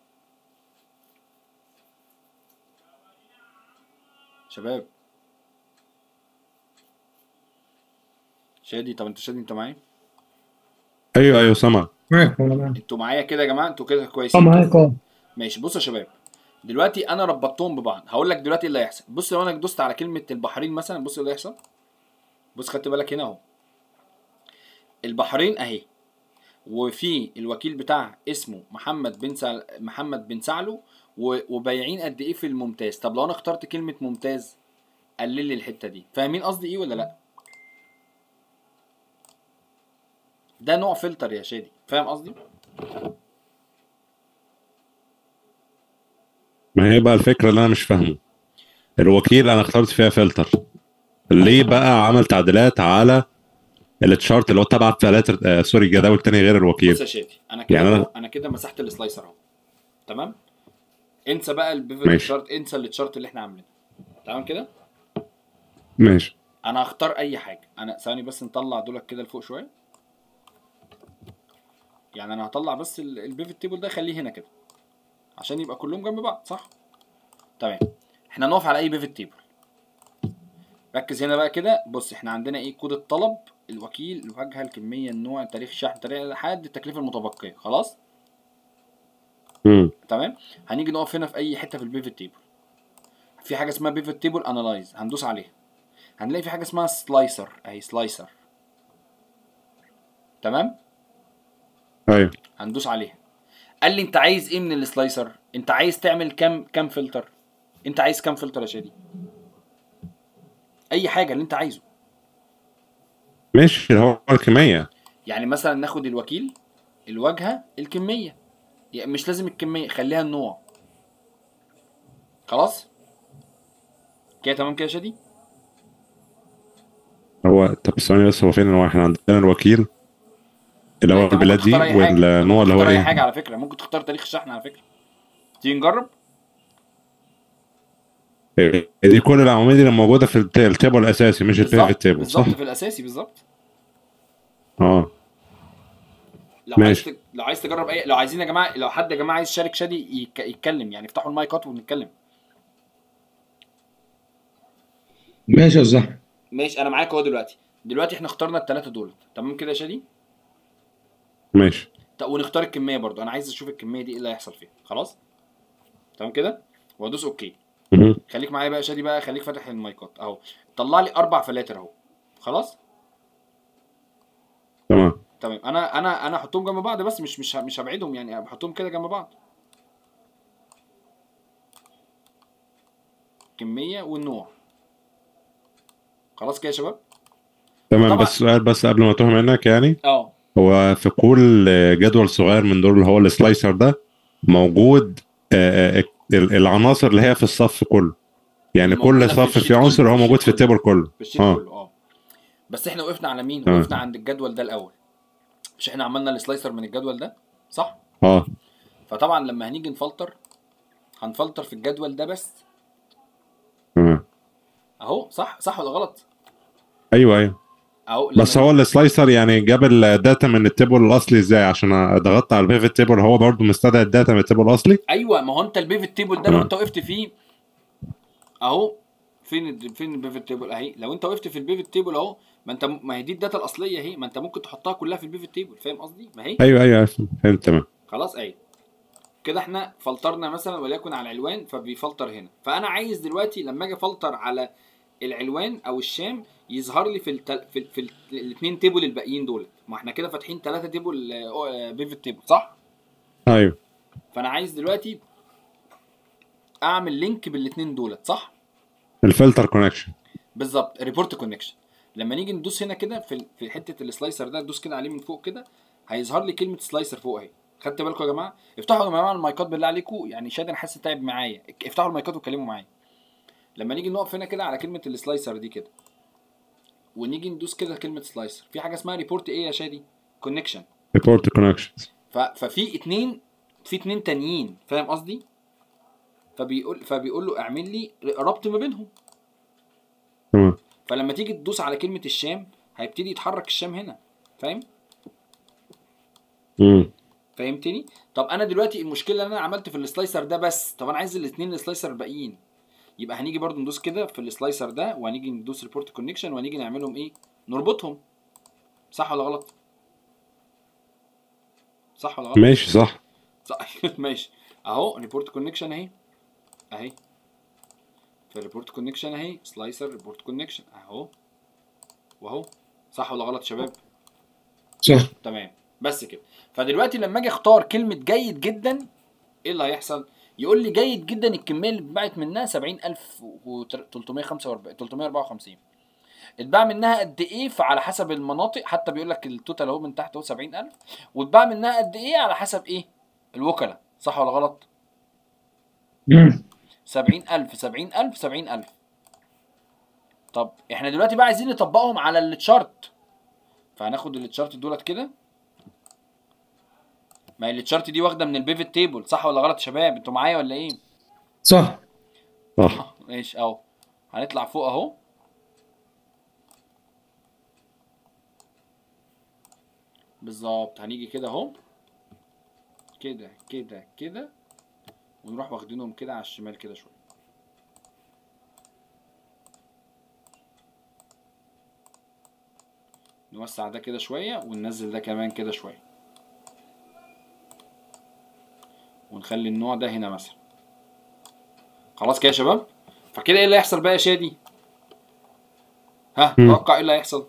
شباب شادي طب انت شادي انت معايا ايوه ايوه سامع معاك والله معاك انتوا معايا كده يا جماعه انتوا كده اه كويسين معاك اه ماشي بصوا يا شباب دلوقتي انا ربطتهم ببعض هقول لك دلوقتي ايه اللي هيحصل بص لو انا دوست على كلمه البحرين مثلا بص ايه اللي هيحصل بص خدت بالك هنا اهو البحرين اهي وفي الوكيل بتاعها اسمه محمد بن سعل... محمد بن سعلو و... وبايعين قد ايه في الممتاز طب لو انا اخترت كلمه ممتاز قلل لي الحته دي فاهمين قصدي ايه ولا لا ده نوع فلتر يا شادي فاهم قصدي ما هي بقى الفكره اللي انا مش فاهمه الوكيل انا اخترت فيها فلتر ليه بقى عمل تعديلات على التشارت اللي هو تبع فلاتر آه سوري الجداول التانية غير بص الوكيل يا شادي انا كده يعني يعني أنا- انا كده مسحت السلايسر اهو تمام انسى بقى البيفت ماشي. شارت انسى التشارت اللي احنا عاملينه تمام كده ماشي انا هختار اي حاجه انا ثواني بس نطلع دولك كده لفوق شويه يعني انا هطلع بس ال- البيفت تيبل ده خليه هنا كده عشان يبقى كلهم جنب بعض صح تمام احنا نقف على اي بيفت تيبل ركز هنا بقى كده بص احنا عندنا ايه كود الطلب الوكيل الواجهه الكميه النوع تاريخ الشحن تاريخ لحد التكلفه المتبقيه خلاص امم تمام هنيجي نقف هنا في اي حته في البيفت تيبل في حاجه اسمها بيفت تيبل انالايز هندوس عليها هنلاقي في حاجه اسمها سلايسر اهي سلايسر تمام ايوه هندوس عليها قال لي انت عايز ايه من السلايسر انت عايز تعمل كام كام فلتر انت عايز كام فلتر يا شادي اي حاجه اللي انت عايزه ماشي اللي هو الكميه يعني مثلا ناخد الوكيل الواجهه الكميه يعني مش لازم الكميه خليها النوع خلاص كده تمام كده يا شادي هو طب ثواني بس هو فين هو احنا عندنا الوكيل اللي هو انت ممكن البلاد دي تختار أي حاجة. والنوع اللي هو تختار اي ايه حاجه على فكره ممكن تختار تاريخ الشحن على فكره تيجي نجرب إيه، دي كل العوامل اللي موجوده في الت- التيبل الاساسي مش البيفت بالظبط تيبل صح؟ بالظبط في الاساسي بالظبط اه لو عايز ماشي. ت- لو عايز تجرب اي لو عايزين يا جماعه لو حد يا جماعه عايز يشارك شادي يك... يتكلم يعني افتحوا المايكات ونتكلم ماشي يا زهر ماشي انا معاك اهو دلوقتي دلوقتي احنا اخترنا الثلاثه دول تمام كده يا شادي ماشي طب ونختار الكميه برضو انا عايز اشوف الكميه دي ايه اللي هيحصل فيها خلاص تمام كده وادوس اوكي مهم. خليك معايا بقى يا شادي بقى خليك فاتح المايكات اهو طلع لي اربع فلاتر اهو خلاص تمام تمام انا انا انا احطهم جنب بعض بس مش مش ه- مش هبعدهم يعني بحطهم كده جنب بعض كميه والنوع خلاص كده يا شباب تمام طبعا. بس سؤال بس قبل ما اتوه منك يعني اه هو في كل جدول صغير من دول اللي هو السلايسر ده موجود آه، آه، ال- العناصر اللي هي في الصف كله يعني موجودة كل في صف الشيت فيه عنصر كله، هو في موجود الشيت في التيبل كله في الشيت اه كله اه بس احنا وقفنا على مين تمام. وقفنا عند الجدول ده الاول مش احنا عملنا السلايسر من الجدول ده صح اه فطبعا لما هنيجي نفلتر هنفلتر في الجدول ده بس تمام اهو صح صح ولا غلط ايوه ايوه اهو لما بس هو السلايسر يعني جاب الداتا من التيبل الاصلي ازاي عشان ضغطت على البيفت تيبل هو برضو مستدعي الداتا من التيبل الاصلي ايوه ما هو انت البيفت تيبل ده لو تمام. انت وقفت فيه اهو فين ال- فين البيفت تيبل اهي لو انت وقفت في البيفت تيبل اهو ما انت ما هي دي الداتا الاصليه اهي ما انت ممكن تحطها كلها في البيفت تيبل فاهم قصدي ما هي ايوه ايوه فهمت تمام خلاص اهي كده احنا فلترنا مثلا وليكن على العنوان فبيفلتر هنا فانا عايز دلوقتي لما اجي افلتر على العنوان او الشام يظهر لي في التل... في, ال... في الاثنين تيبل الباقيين دول ما احنا كده فاتحين ثلاثه تيبل بيفت تيبل صح ايوه فانا عايز دلوقتي اعمل لينك بالاثنين دولت صح الفلتر كونكشن بالظبط ريبورت كونكشن لما نيجي ندوس هنا كده في في حته السلايسر ده ندوس كده عليه من فوق كده هيظهر لي كلمه سلايسر فوق اهي خدت بالكم يا جماعه افتحوا يا جماعه المايكات بالله عليكم يعني شادي انا حاسس تعب معايا افتحوا المايكات واتكلموا معايا لما نيجي نقف هنا كده على كلمه السلايسر دي كده ونيجي ندوس كده كلمه سلايسر في حاجه اسمها ريبورت ايه يا شادي كونكشن ريبورت كونكشن ففي اتنين في اتنين تانيين فاهم قصدي فبيقول فبيقول له اعمل لي ربط ما بينهم تمام فلما تيجي تدوس على كلمه الشام هيبتدي يتحرك الشام هنا فاهم امم فهمتني طب انا دلوقتي المشكله ان انا عملت في السلايسر ده بس طب انا عايز الاثنين السلايسر الباقيين يبقى هنيجي برضو ندوس كده في السلايسر ده وهنيجي ندوس ريبورت كونكشن وهنيجي نعملهم ايه نربطهم صح ولا غلط صح ولا غلط ماشي صح صح ماشي اهو ريبورت كونكشن اهي اهي في ريبورت كونكشن اهي سلايسر ريبورت كونكشن اهو واهو صح ولا غلط يا شباب صح تمام بس كده فدلوقتي لما اجي اختار كلمه جيد جدا ايه اللي هيحصل يقول لي جيد جدا الكميه اللي اتباعت منها 70345 354 اتباع منها قد ايه فعلى حسب المناطق حتى بيقول لك التوتال اهو من تحت اهو 70000 واتباع منها قد ايه على حسب ايه الوكلاء صح ولا غلط مم. 70000 70000 70000 طب احنا دلوقتي بقى عايزين نطبقهم على التشارت فهناخد التشارت دولت كده ما هي التشارت دي واخده من البيفت تيبل صح ولا غلط يا شباب انتوا معايا ولا ايه صح صح ماشي اهو هنطلع فوق اهو بالظبط هنيجي كده اهو كده كده كده ونروح واخدينهم كده على الشمال كده شويه نوسع ده كده شويه وننزل ده كمان كده شويه ونخلي النوع ده هنا مثلا خلاص كده يا شباب فكده ايه اللي هيحصل بقى يا شادي ها مم. توقع ايه اللي هيحصل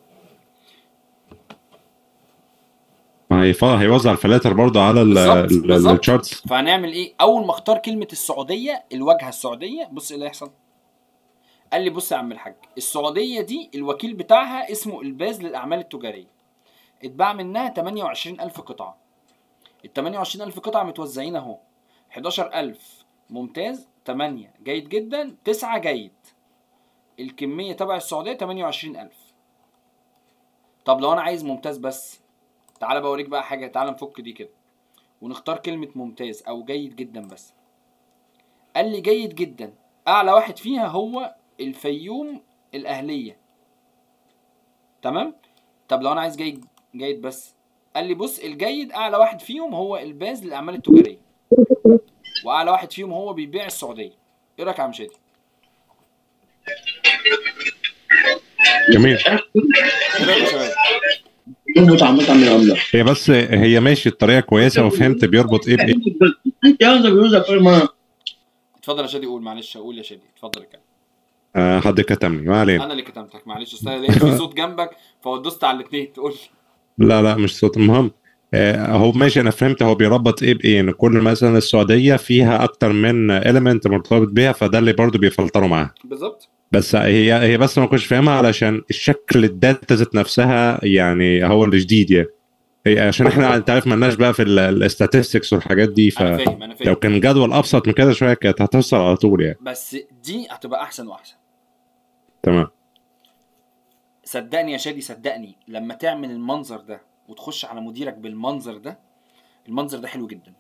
هيف- هيوزع الفلاتر برضه على بالظبط، بالظبط. الشارتس فهنعمل ايه اول ما اختار كلمه السعوديه الواجهه السعوديه بص ايه اللي هيحصل قال لي بص يا عم الحاج السعوديه دي الوكيل بتاعها اسمه الباز للاعمال التجاريه اتباع منها 28000 قطعه ال 28000 قطعه متوزعين اهو 11000 ممتاز 8 جيد جدا 9 جيد الكميه تبع السعوديه 28000 طب لو انا عايز ممتاز بس تعالى بوريك بقى حاجه تعالى نفك دي كده ونختار كلمة ممتاز أو جيد جدا بس قال لي جيد جدا أعلى واحد فيها هو الفيوم الأهلية تمام طب لو أنا عايز جيد جيد بس قال لي بص الجيد أعلى واحد فيهم هو الباز للأعمال التجارية وأعلى واحد فيهم هو بيبيع السعودية إيه رأيك يا عم شادي؟ جميل ايه رايك يا شباب يربط عامة من الله هي بس هي ماشي الطريقه كويسه وفهمت بيربط ايه بايه انت قصدك يوزر فيرما اتفضل يا شادي قول معلش قول يا شادي اتفضل كده آه حد كتمني ما علينا انا اللي كتمتك معلش اصل أنا لقيت في صوت جنبك فدوست على الاثنين تقول لي لا لا مش صوت المهم آه هو ماشي انا فهمت هو بيربط ايه بايه ان كل مثلا السعوديه فيها اكتر من اليمنت مرتبط بيها فده اللي برضه بيفلتروا معاها بالظبط بس هي هي بس ما كنتش فاهمها علشان الشكل الداتا ذات نفسها يعني هو اللي جديد يعني هي عشان احنا انت عارف مالناش بقى في الاستاتستكس والحاجات دي انا فلو فاهم انا فاهم كان جدول ابسط من كده شويه كانت هتوصل على طول يعني بس دي هتبقى احسن واحسن تمام صدقني يا شادي صدقني لما تعمل المنظر ده وتخش على مديرك بالمنظر ده المنظر ده حلو جدا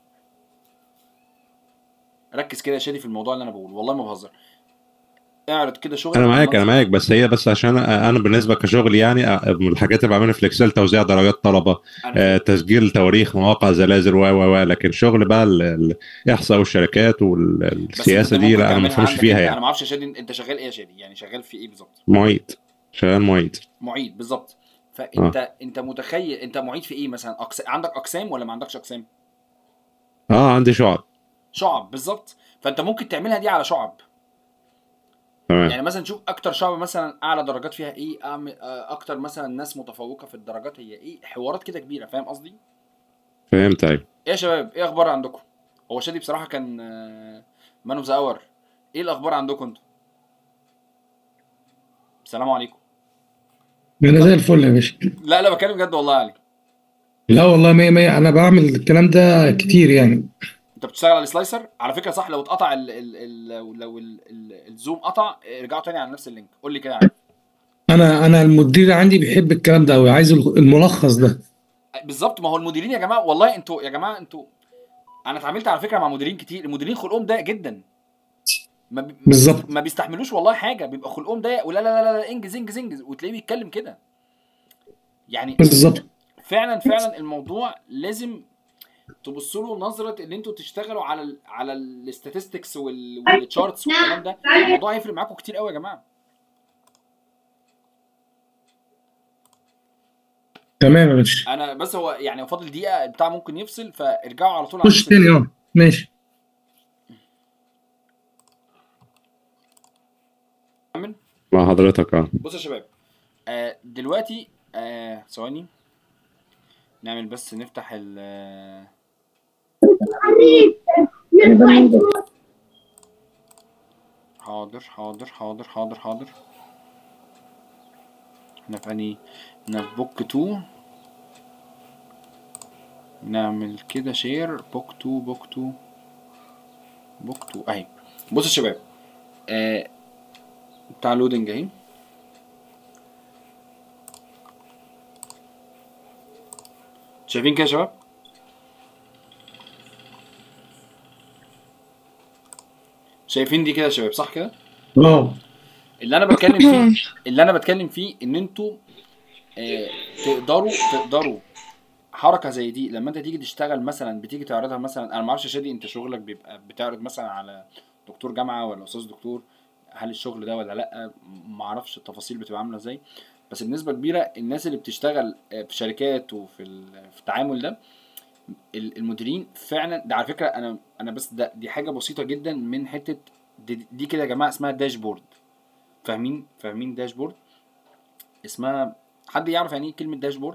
ركز كده يا شادي في الموضوع اللي انا بقوله والله ما بهزر اعرض كده شغل انا معاك انا معاك بس هي بس عشان انا بالنسبه كشغل يعني آه، من الحاجات اللي بعملها في الاكسل توزيع درجات طلبه آه، تسجيل تواريخ مواقع زلازل و و و لكن شغل بقى ال- الاحصاء والشركات والسياسه دي لا انا ما بفهمش فيها انا يعني ما اعرفش يا شادي انت شغال ايه يا شادي يعني شغال في ايه بالظبط معيد شغال معيد معيد بالظبط فانت آه. انت متخيل انت معيد في ايه مثلا أقس... عندك اقسام ولا ما عندكش اقسام اه عندي شعب شعب بالظبط فانت ممكن تعملها دي على شعب تمام يعني مثلا شوف اكتر شعب مثلا اعلى درجات فيها ايه أعمل آه، اكتر مثلا ناس متفوقه في الدرجات هي ايه حوارات كده كبيره فاهم قصدي فهمت ايوه ايه يا شباب ايه اخبار عندكم هو شادي بصراحه كان مان اوف ذا اور ايه الاخبار عندكم انتوا السلام عليكم انا زي الفل يا باشا لا لا بتكلم بجد والله علي لا والله مية مية انا بعمل الكلام ده كتير يعني انت بتشتغل على السلايسر على فكره صح لو اتقطع ال ال ال لو ال ال الزوم قطع ارجعوا تاني على نفس اللينك قول لي كده يا علي انا انا المدير عندي بيحب الكلام ده قوي عايز الملخص ده بالظبط ما هو المديرين يا جماعه والله انتوا يا جماعه انتوا انا اتعاملت على فكره مع مديرين كتير المديرين خلقهم ضيق جدا ما بي... بالظبط. ما بيستحملوش والله حاجه بيبقى خلقهم ضيق ولا لا لا لا, لا انجز انجز انجز وتلاقيه بيتكلم كده يعني بالظبط فعلا فعلا الموضوع لازم تبصوا له نظره ان انتوا تشتغلوا على ال على الاستاتستكس والتشارتس والكلام ده الموضوع هيفرق معاكم كتير قوي يا جماعه تمام يا باشا انا بس هو يعني فاضل دقيقه بتاع ممكن يفصل فارجعوا على طول على خش نفس تاني اه ماشي الكلام. مع حضرتك اه بص يا شباب آه دلوقتي آه ثواني نعمل بس نفتح ال آه، حاضر حاضر حاضر حاضر حاضر احنا في انهي احنا في بوك 2 نعمل كده شير بوك 2 بوك 2 بوك 2 اهي بص يا شباب آه بتاع لودنج اهي شايفين كده يا شباب شايفين دي كده يا شباب صح كده اه اللي انا بتكلم فيه اللي انا بتكلم فيه ان انتوا آه تقدروا تقدروا حركه زي دي لما انت تيجي تشتغل مثلا بتيجي تعرضها مثلا انا ما اعرفش يا شادي انت شغلك بيبقى بتعرض مثلا على دكتور جامعه ولا استاذ دكتور هل الشغل ده ولا لا ما اعرفش التفاصيل بتبقى عامله ازاي بس بنسبه كبيره الناس اللي بتشتغل آه، في شركات وفي ال- في التعامل ده ال- المديرين فعلا ده على فكره انا انا بس ده دي حاجه بسيطه جدا من حته دي, دي كده يا جماعه اسمها داشبورد فاهمين فاهمين داشبورد اسمها حد يعرف يعني ايه كلمه داشبورد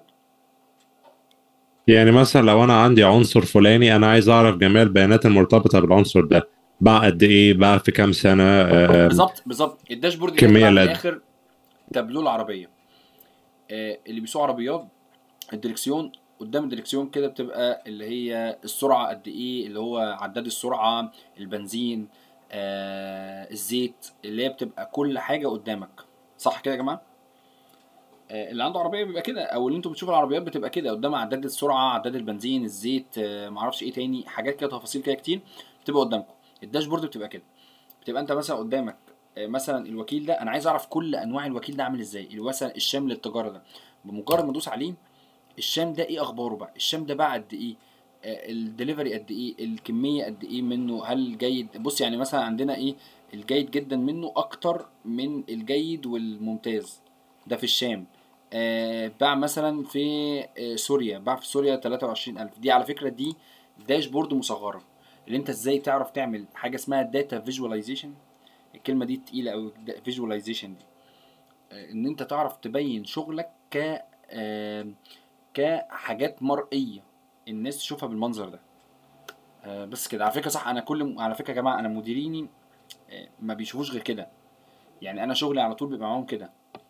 يعني مثلا لو انا عندي عنصر فلاني انا عايز اعرف جميع البيانات المرتبطه بالعنصر ده باع قد ايه باع في كام سنه آه، بالظبط بالظبط الداشبورد كمية كميه من لد. الاخر تابلو العربيه آه اللي بيسوق عربيات الدركسيون قدام الدركسيون كده بتبقى اللي هي السرعه قد ايه اللي هو عداد السرعه البنزين آه الزيت اللي هي بتبقى كل حاجه قدامك صح كده يا جماعه آه، اللي عنده عربيه بيبقى كده او اللي انتوا بتشوفوا العربيات بتبقى كده قدام عداد السرعه عداد البنزين الزيت آه، معرفش ايه تاني حاجات كده تفاصيل كده كتير بتبقى قدامكم الداشبورد بتبقى كده بتبقى انت مثلا قدامك آه، مثلا الوكيل ده انا عايز اعرف كل انواع الوكيل ده عامل ازاي مثلا الشام للتجاره ده بمجرد ما ادوس عليه الشام ده ايه اخباره بقى الشام ده باع قد ايه آه، الدليفري قد ايه الكميه قد ايه منه هل جيد بص يعني مثلا عندنا ايه الجيد جدا منه اكتر من الجيد والممتاز ده في الشام آه باع مثلا في آه سوريا باع في سوريا 23000 دي على فكره دي داشبورد مصغره اللي انت ازاي تعرف تعمل حاجه اسمها داتا فيجواليزيشن الكلمه دي تقيله قوي فيجواليزيشن دي آه، ان انت تعرف تبين شغلك ك آه، كحاجات مرئيه الناس تشوفها بالمنظر ده آه، بس كده على فكره صح انا كل على فكره يا جماعه انا مديريني آه، ما بيشوفوش غير كده يعني انا شغلي على طول بيبقى معاهم كده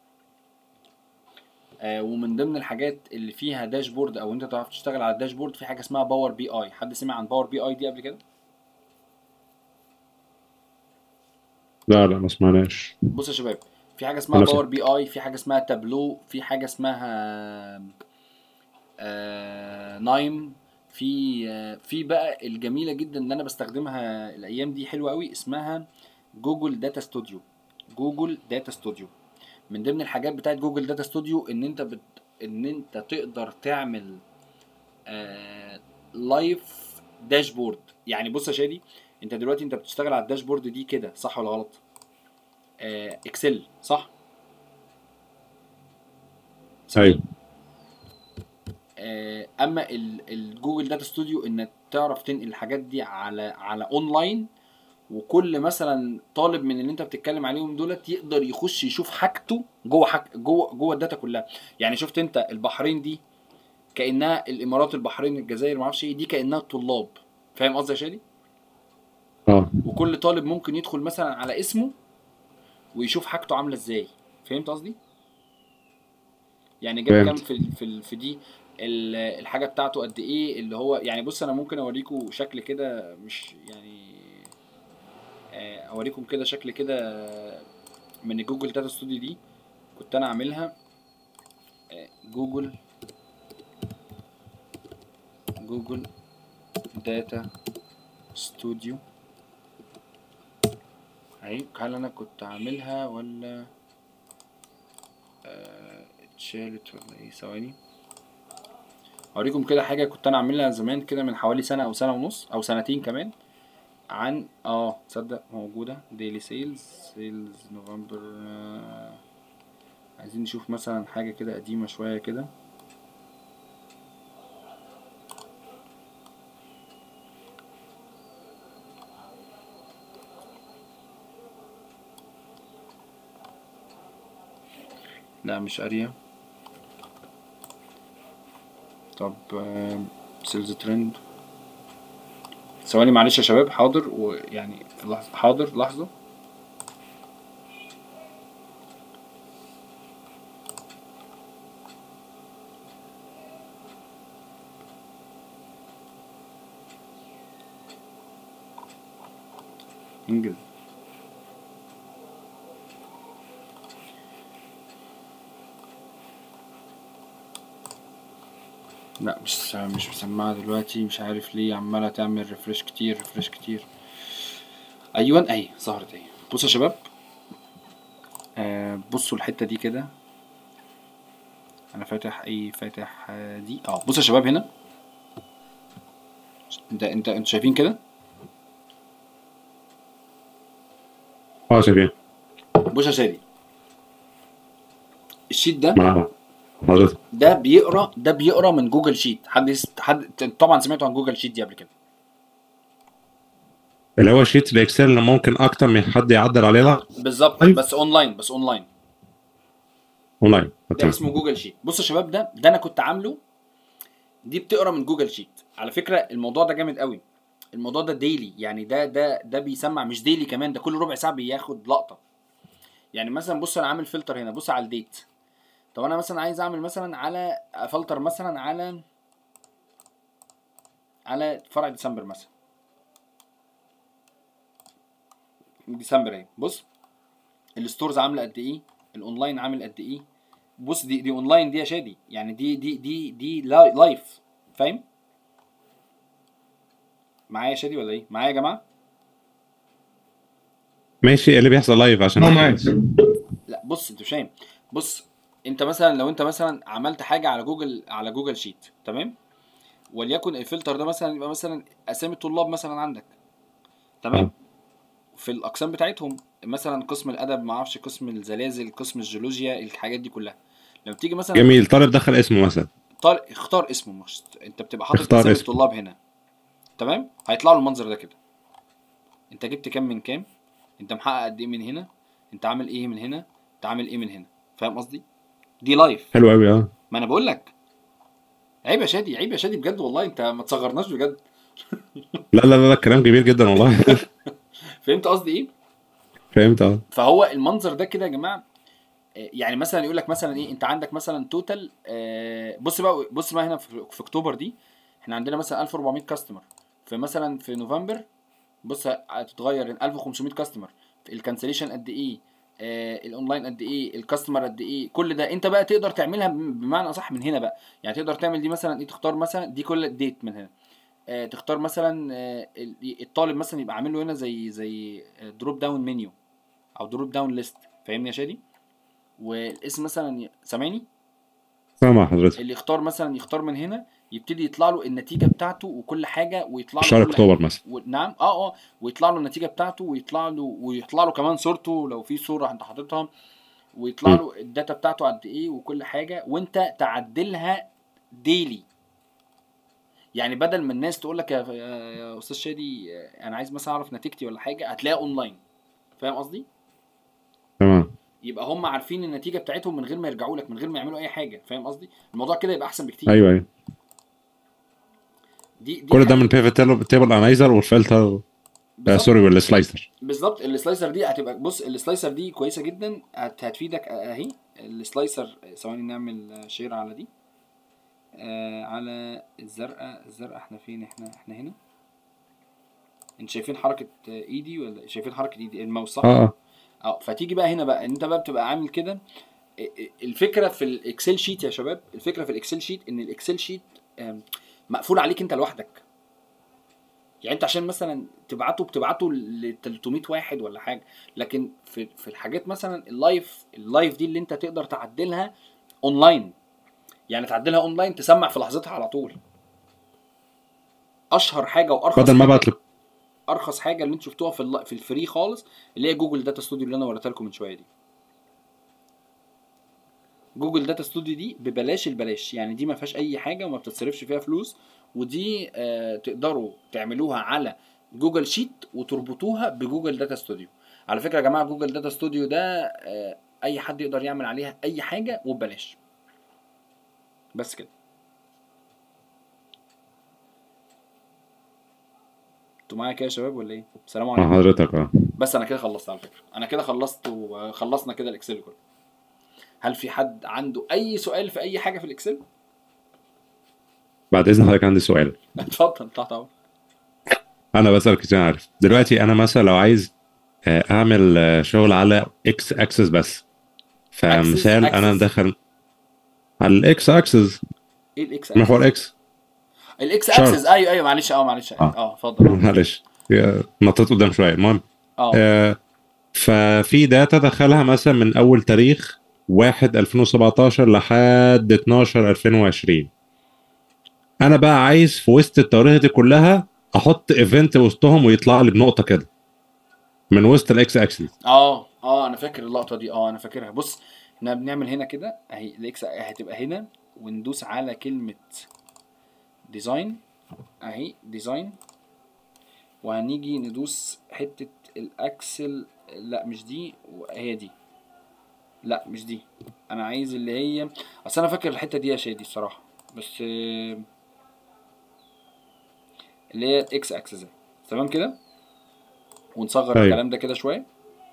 آه، ومن ضمن الحاجات اللي فيها داشبورد او انت تعرف تشتغل على الداشبورد في حاجه اسمها باور بي اي حد سمع عن باور بي اي دي قبل كده لا لا ما سمعناش بص يا شباب في حاجه اسمها خلاص. باور بي اي في حاجه اسمها تابلو في حاجه اسمها آه نايم في آه في بقى الجميله جدا اللي انا بستخدمها الايام دي حلوه قوي اسمها جوجل داتا ستوديو جوجل داتا ستوديو من ضمن الحاجات بتاعت جوجل داتا ستوديو ان انت بت... ان انت تقدر تعمل آه لايف داشبورد يعني بص يا شادي انت دلوقتي انت بتشتغل على الداشبورد دي كده صح ولا غلط آه اكسل صح ايوه آه، اما ال- الجوجل داتا ستوديو انك تعرف تنقل الحاجات دي على على اونلاين وكل مثلا طالب من اللي انت بتتكلم عليهم دولت يقدر يخش يشوف حاجته جوه حاج جوه جوه الداتا كلها يعني شفت انت البحرين دي كانها الامارات البحرين الجزائر ما اعرفش ايه دي كانها طلاب فاهم قصدي يا شادي اه وكل طالب ممكن يدخل مثلا على اسمه ويشوف حاجته عامله ازاي فهمت قصدي يعني جاب كام فهمت. في ال- في ال- في دي ال- الحاجه بتاعته قد ايه اللي هو يعني بص انا ممكن اوريكم شكل كده مش يعني آه، اوريكم كده شكل كده من جوجل داتا ستوديو دي كنت انا عاملها آه، جوجل جوجل داتا ستوديو اهي هل انا كنت عاملها ولا آه، اتشالت ولا ايه ثواني اوريكم كده حاجه كنت انا عاملها زمان كده من حوالي سنه او سنه ونص او سنتين كمان عن اه تصدق موجوده ديلي سيلز سيلز نوفمبر آه، عايزين نشوف مثلا حاجه كده قديمه شويه كده لا مش قارية طب سيلز ترند ثواني معلش يا شباب حاضر ويعني في لحظة حاضر لحظة انجز لا مش مش مسمعة دلوقتي مش عارف ليه عمالة تعمل ريفرش كتير ريفرش كتير ايوه اهي ظهرت اهي بصوا يا شباب آه بصوا الحتة دي كده انا فاتح اي فاتح آه، دي اه بصوا يا شباب هنا انت انت انتوا شايفين كده اه شايفين بص يا شادي الشيت ده مع حضرتك ده بيقرا ده بيقرا من جوجل شيت حد يس- حد طبعا سمعتوا عن جوجل شيت دي قبل كده اللي هو شيت الاكسل اللي ممكن اكتر من حد يعدل عليه لا بالظبط طيب. بس اونلاين بس اونلاين اونلاين ده تمام. اسمه جوجل شيت بصوا يا شباب ده ده انا كنت عامله دي بتقرا من جوجل شيت على فكره الموضوع ده جامد قوي الموضوع ده ديلي يعني ده ده ده بيسمع مش ديلي كمان ده كل ربع ساعه بياخد لقطه يعني مثلا بص انا عامل فلتر هنا بص على الديت طب انا مثلا عايز اعمل مثلا على فلتر مثلا على على فرع ديسمبر مثلا ديسمبر اهي بص الستورز عامله قد ايه الاونلاين عامل قد ايه بص دي دي اونلاين دي يا شادي يعني دي دي دي دي لا- لايف فاهم معايا يا شادي ولا ايه معايا يا جماعه ماشي إيه اللي بيحصل لايف عشان اه معاك لا بص انت مش فاهم بص انت مثلا لو انت مثلا عملت حاجه على جوجل على جوجل شيت تمام وليكن الفلتر ده مثلا يبقى مثلا اسامي الطلاب مثلا عندك تمام اه. في الاقسام بتاعتهم مثلا قسم الادب ما اعرفش قسم الزلازل قسم الجيولوجيا الحاجات دي كلها لما تيجي مثلا جميل طالب دخل اسمه مثلا طارق اختار اسمه مش انت بتبقى حاطط اختار اسامي اسمه. الطلاب هنا تمام هيطلع له المنظر ده كده انت جبت كام من كام انت محقق قد ايه من هنا انت عامل ايه من هنا انت عامل ايه من هنا فاهم قصدي دي لايف حلو قوي اه ما انا بقول لك عيب يا شادي عيب يا شادي بجد والله انت ما تصغرناش بجد لا لا لا لا كلام جميل جدا والله فهمت قصدي ايه فهمت اه فهو المنظر ده كده يا جماعه آه، يعني مثلا يقول لك مثلا ايه انت عندك مثلا توتال بص بقى بص بقى هنا في, في اكتوبر دي احنا عندنا مثلا 1400 كاستمر في مثلا في نوفمبر بص هتتغير 1500 كاستمر الكانسليشن قد ايه آه الاونلاين قد ايه الكاستمر قد ايه كل ده انت بقى تقدر تعملها بم- بمعنى اصح من هنا بقى يعني تقدر تعمل دي مثلا ايه تختار مثلا دي كل الديت من هنا آه تختار مثلا آه ال- الطالب مثلا يبقى عامل له هنا زي زي دروب داون منيو او دروب داون ليست فاهمني يا شادي والاسم مثلا ي- سامعني سامع حضرتك اللي يختار مثلا يختار من هنا يبتدي يطلع له النتيجه بتاعته وكل حاجه ويطلع له شهر كل اكتوبر مثلا و... نعم اه اه ويطلع له النتيجه بتاعته ويطلع له ويطلع له كمان صورته لو في صوره انت حاططها ويطلع م. له الداتا بتاعته قد ايه وكل حاجه وانت تعدلها ديلي يعني بدل ما الناس تقول لك يا, يا يا استاذ شادي آه، انا عايز مثلا اعرف نتيجتي ولا حاجه هتلاقيها اونلاين فاهم قصدي تمام يبقى هم عارفين النتيجه بتاعتهم من غير ما يرجعوا لك من غير ما يعملوا اي حاجه فاهم قصدي الموضوع كده يبقى احسن بكتير ايوه ايوه دي, دي كل ده حاجة- من بيفت تيبل انايزر والفلتر آه بالظبط. سوري والسلايسر بالظبط السلايسر دي هتبقى بص السلايسر دي كويسه جدا هت هتفيدك اهي السلايسر ثواني نعمل شير على دي آه على الزرقاء الزرقاء احنا فين احنا احنا هنا انت شايفين حركه ايدي ولا شايفين حركه ايدي الماوس صح اه اه اه فتيجي بقى هنا بقى انت بقى بتبقى عامل كده الفكره في الاكسل شيت يا شباب الفكره في الاكسل شيت ان الاكسل شيت آم، مقفول عليك انت لوحدك يعني انت عشان مثلا تبعته بتبعته ل 300 واحد ولا حاجه لكن في في الحاجات مثلا اللايف اللايف دي اللي انت تقدر تعدلها اونلاين يعني تعدلها اونلاين تسمع في لحظتها على طول اشهر حاجه وارخص بدل ما حاجة ابعت لك ارخص حاجه اللي انتوا شفتوها في الل- في الفري خالص اللي هي جوجل داتا ستوديو اللي انا وريتها لكم من شويه دي جوجل داتا ستوديو دي ببلاش البلاش يعني دي ما فيهاش اي حاجه وما بتتصرفش فيها فلوس ودي آه تقدروا تعملوها على جوجل شيت وتربطوها بجوجل داتا ستوديو على فكره يا جماعه جوجل داتا ستوديو ده آه اي حد يقدر يعمل عليها اي حاجه وببلاش بس كده انتوا معايا كده يا شباب ولا ايه؟ السلام عليكم مع حضرتك اه بس انا كده خلصت على فكره انا كده خلصت وخلصنا كده الاكسل كله هل في حد عنده اي سؤال في اي حاجه في الاكسل بعد اذن حضرتك عندي سؤال اتفضل تحت امرك انا بسالك عشان عارف دلوقتي انا مثلا لو عايز آه، اعمل آه، شغل على اكس اكسس بس فمثال Axis. انا داخل على الاكس اكسس ايه الاكس اكسس محور اكس الاكس شرط. اكسس ايوه ايوه معلش اه معلش آه. اه اتفضل آه. معلش يا- نطيت قدام شويه المهم اه آه، ففي داتا دخلها مثلا من اول تاريخ 1 2017 لحد 12 2020 انا بقى عايز في وسط التواريخ دي كلها احط ايفنت وسطهم ويطلع لي بنقطه كده من وسط الاكس اكسس اه اه انا فاكر اللقطه دي اه انا فاكرها بص احنا بنعمل هنا كده اهي الاكس هتبقى هنا وندوس على كلمه ديزاين اهي ديزاين وهنيجي ندوس حته الاكسل لا مش دي هي دي لا مش دي انا عايز اللي هي اصل انا فاكر الحته دي يا شادي الصراحه بس آه، اللي هي الاكس اكسس تمام كده ونصغر أيوة. الكلام ده كده شويه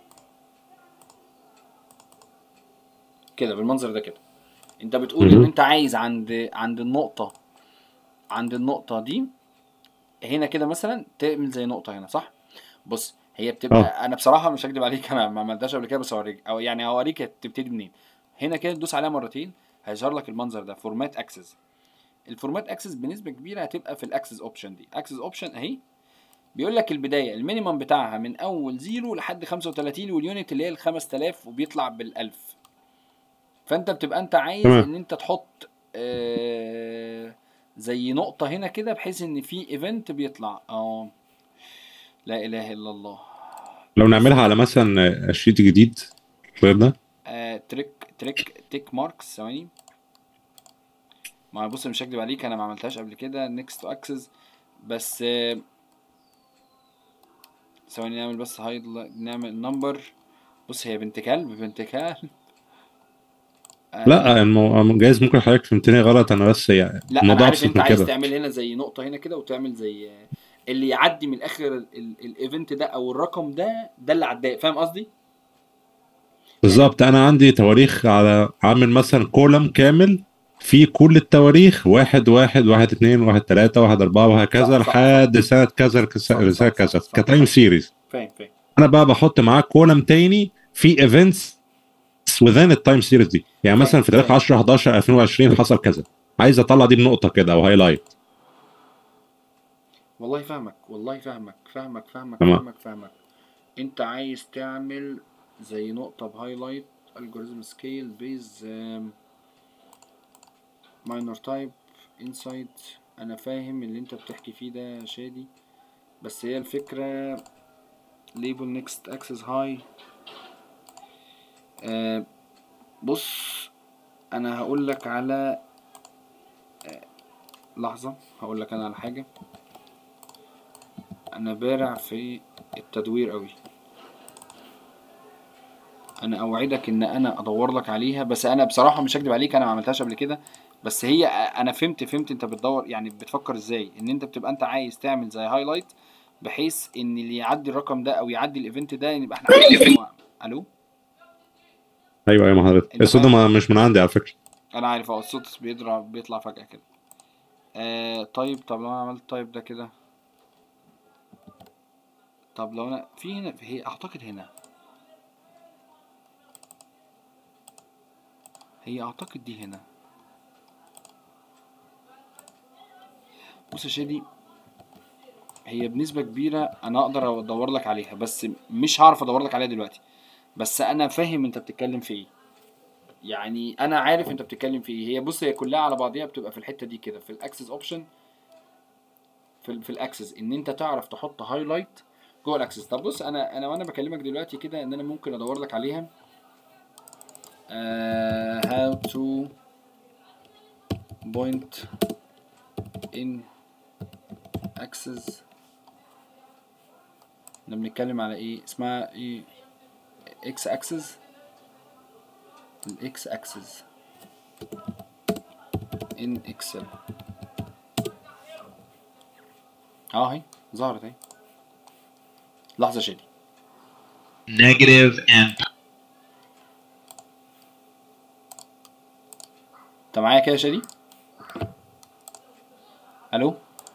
كده بالمنظر ده كده انت بتقول ان مهم. انت عايز عند عند النقطه عند النقطه دي هنا كده مثلا تعمل زي نقطه هنا صح بص هي بتبقى آه. انا بصراحه مش هكدب عليك انا ما عملتهاش قبل كده بس هوريك او يعني هوريك تبتدي منين هنا كده تدوس عليها مرتين هيظهر لك المنظر ده فورمات اكسس الفورمات اكسس بنسبه كبيره هتبقى في الاكسس اوبشن دي اكسس اوبشن اهي بيقول لك البدايه المينيمم بتاعها من اول زيرو لحد 35 واليونت اللي هي ال 5000 وبيطلع بال1000 فانت بتبقى انت عايز تمام. ان انت تحط آه زي نقطه هنا كده بحيث ان في ايفنت بيطلع اه لا اله الا الله لو نعملها على مثلا شيت جديد غير ده آه تريك تريك تيك ماركس ثواني ما بص مش هكدب عليك انا ما عملتهاش قبل كده نيكست تو اكسس بس آه، ثواني نعمل بس هايد نعمل نمبر بص هي بنت كلب بنت كلب آه، لا المو... جايز ممكن حضرتك فهمتني غلط انا بس يعني لا انا الموضوع عارف ابسط انت من عايز كده تعمل هنا زي نقطه هنا كده وتعمل زي آه، اللي يعدي من اخر الايفنت ده او الرقم ده ده اللي عداه فاهم قصدي بالظبط انا عندي تواريخ على عامل مثلا كولم كامل في كل التواريخ واحد واحد واحد اتنين واحد تلاتة واحد أربعة صح، وهكذا صح. لحد سنة كذا صح، سنة صح، كذا صح، صح. كتايم سيريز فاهم فاهم انا بقى بحط معاه كولم تاني في ايفنتس within التايم سيريز دي يعني فاهم، مثلا في تاريخ فاهم. 10 11 2020 حصل كذا عايز اطلع دي بنقطه كده او هايلايت والله فاهمك والله فاهمك فاهمك فاهمك تمام. فاهمك فاهمك انت عايز تعمل زي نقطة بهايلايت algorithm scale base um, minor type insight انا فاهم اللي انت بتحكي فيه ده يا شادي بس هي الفكرة label next access high آه بص انا هقول لك على آه لحظة هقول لك انا على حاجة انا بارع في التدوير قوي انا اوعدك ان انا ادور لك عليها بس انا بصراحه مش هكدب عليك انا ما عملتهاش قبل كده بس هي انا فهمت فهمت انت بتدور يعني بتفكر ازاي ان انت بتبقى انت عايز تعمل زي هايلايت بحيث ان اللي يعدي الرقم ده او يعدي الايفنت ده يبقى احنا عارفين هو- الو ايوه ايوه ما حضرتك انت الصوت ده ما- مش من عندي على فكره انا عارف اه الصوت بيطلع بيطلع فجأة كده آه طيب طب لو انا عملت طيب ده كده طب لو انا في هنا هي اعتقد هنا هي اعتقد دي هنا بص يا شادي هي بنسبة كبيرة انا اقدر ادور لك عليها بس مش هعرف ادور لك عليها دلوقتي بس انا فاهم انت بتتكلم في ايه يعني انا عارف انت بتتكلم في ايه هي بص هي كلها على بعضيها بتبقى في الحته دي كده في الاكسس اوبشن في ال في الاكسس ان انت تعرف تحط هايلايت جوه الاكسس طب بص انا انا وانا بكلمك دلوقتي كده ان انا ممكن ادور لك عليها uh, how to point in axis احنا بنتكلم على ايه اسمها ايه اكس اكسس الاكس اكسس ان اكسل اه هي ظهرت اهي لحظه شادي negative and انت معايا كده يا شادي الو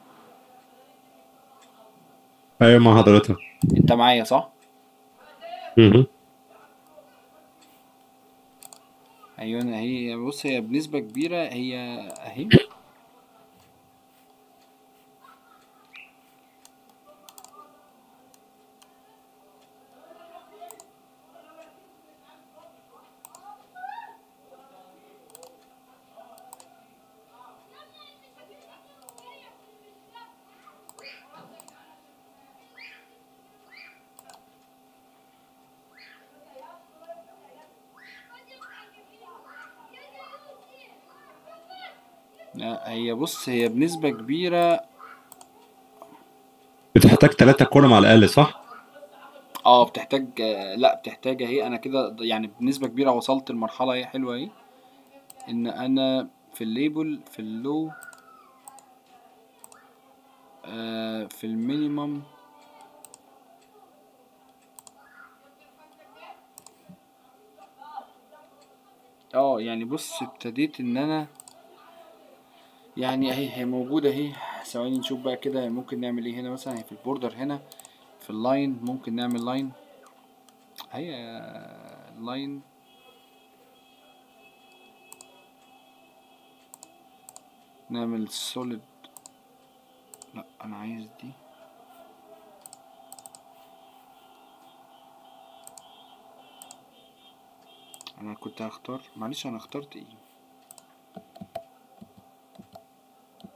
ايوه مع حضرتك انت معايا صح مهم. ايوه أنا هي بص هي بنسبه كبيره هي اهي لا، هي بص هي بنسبه كبيره بتحتاج ثلاثة كولم على الاقل صح؟ اه بتحتاج آه، لا بتحتاج اهي انا كده يعني بنسبة كبيرة وصلت لمرحلة اهي حلوة اهي ان انا في الليبل في اللو آه في المينيمم اه يعني بص ابتديت ان انا يعني اهي هي موجودة اهي ثواني نشوف بقى كده ممكن نعمل ايه هنا مثلا هي في البوردر هنا في اللاين ممكن نعمل لاين هي لاين نعمل سوليد لا انا عايز دي انا كنت هختار معلش انا اخترت ايه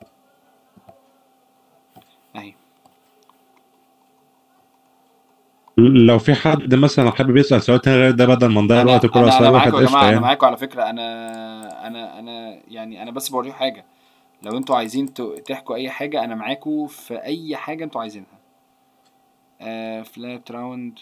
اهي لو في حد مثلا حابب يسال سؤال تاني غير ده بدل ما نضيع الوقت كله انا اسال انا واحد معاكم يا قشطه جماعه انا يعني معاكم على فكره انا انا انا يعني انا بس بوريكم حاجه لو انتوا عايزين ت- تحكوا اي حاجه انا معاكم في اي حاجه انتوا عايزينها آه فلات راوند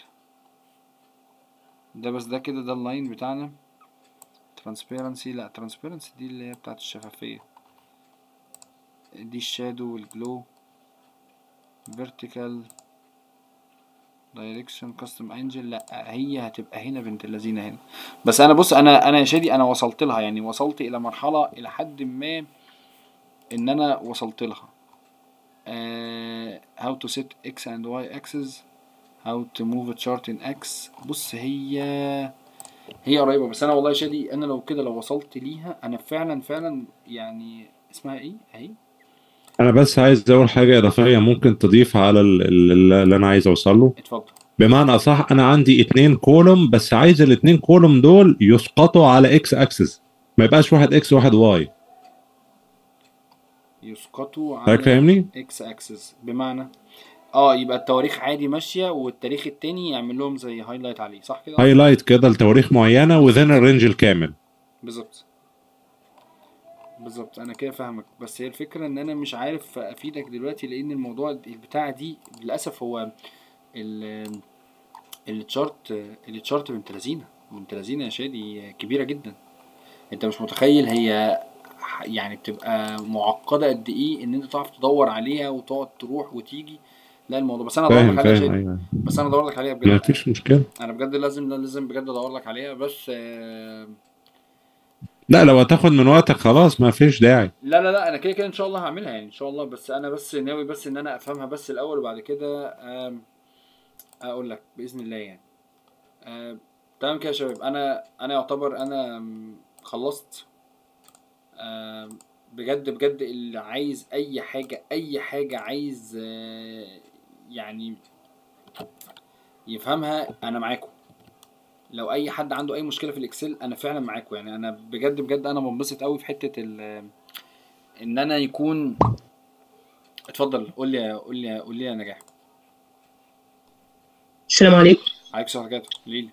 ده بس ده كده ده اللاين بتاعنا ترانسبيرنسي لا ترانسبيرنسي دي اللي هي بتاعت الشفافيه دي الشادو والجلو فيرتيكال دايركشن كاستم انجل لا هي هتبقى هنا بنت اللذينه هنا بس انا بص انا انا يا شادي انا وصلت لها يعني وصلت الى مرحله الى حد ما ان انا وصلت لها آه how to set x and y axes how to move a chart in x بص هي هي قريبه بس انا والله يا شادي انا لو كده لو وصلت ليها انا فعلا فعلا يعني اسمها ايه اهي انا بس عايز اقول حاجه اضافيه ممكن تضيف على ال- ال- اللي انا عايز اوصل له اتفضل بمعنى اصح انا عندي اتنين كولوم بس عايز الاتنين كولوم دول يسقطوا على اكس اكسس ما يبقاش واحد اكس وواحد واي يسقطوا حضرتك على فاهمني؟ اكس اكسس بمعنى اه يبقى التواريخ عادي ماشيه والتاريخ التاني يعمل لهم زي هايلايت عليه صح كده هايلايت كده لتواريخ معينه وذين الرينج الكامل بالظبط بالظبط انا كده فاهمك بس هي الفكره ان انا مش عارف افيدك دلوقتي لان الموضوع البتاع دي للاسف هو ال التشارت التشارت بنت لذينه بنت لذينه يا شادي كبيره جدا انت مش متخيل هي ح- يعني بتبقى معقده قد ايه ان انت تعرف تدور عليها وتقعد تروح وتيجي لا الموضوع بس انا ادور فاهم لك عليها يا فاهم شادي ايوه بس انا ادور لك عليها ما بجد فيش مشكله انا بجد لازم لازم بجد ادور لك عليها بس آه، لا لو هتاخد من وقتك خلاص ما فيش داعي لا لا لا انا كده كده ان شاء الله هعملها يعني ان شاء الله بس انا بس ناوي بس ان انا افهمها بس الاول وبعد كده آم، اقول لك باذن الله يعني آم، تمام كده يا شباب انا انا يعتبر انا آم، خلصت آم، بجد بجد اللي عايز اي حاجه اي حاجه عايز آه، يعني يفهمها انا معاكم لو اي حد عنده اي مشكله في الاكسل انا فعلا معاكم يعني انا بجد بجد انا بنبسط قوي في حته ال ان انا يكون اتفضل قول لي قول لي قول لي يا نجاح السلام عليكم عليك السلام عليكم ليلي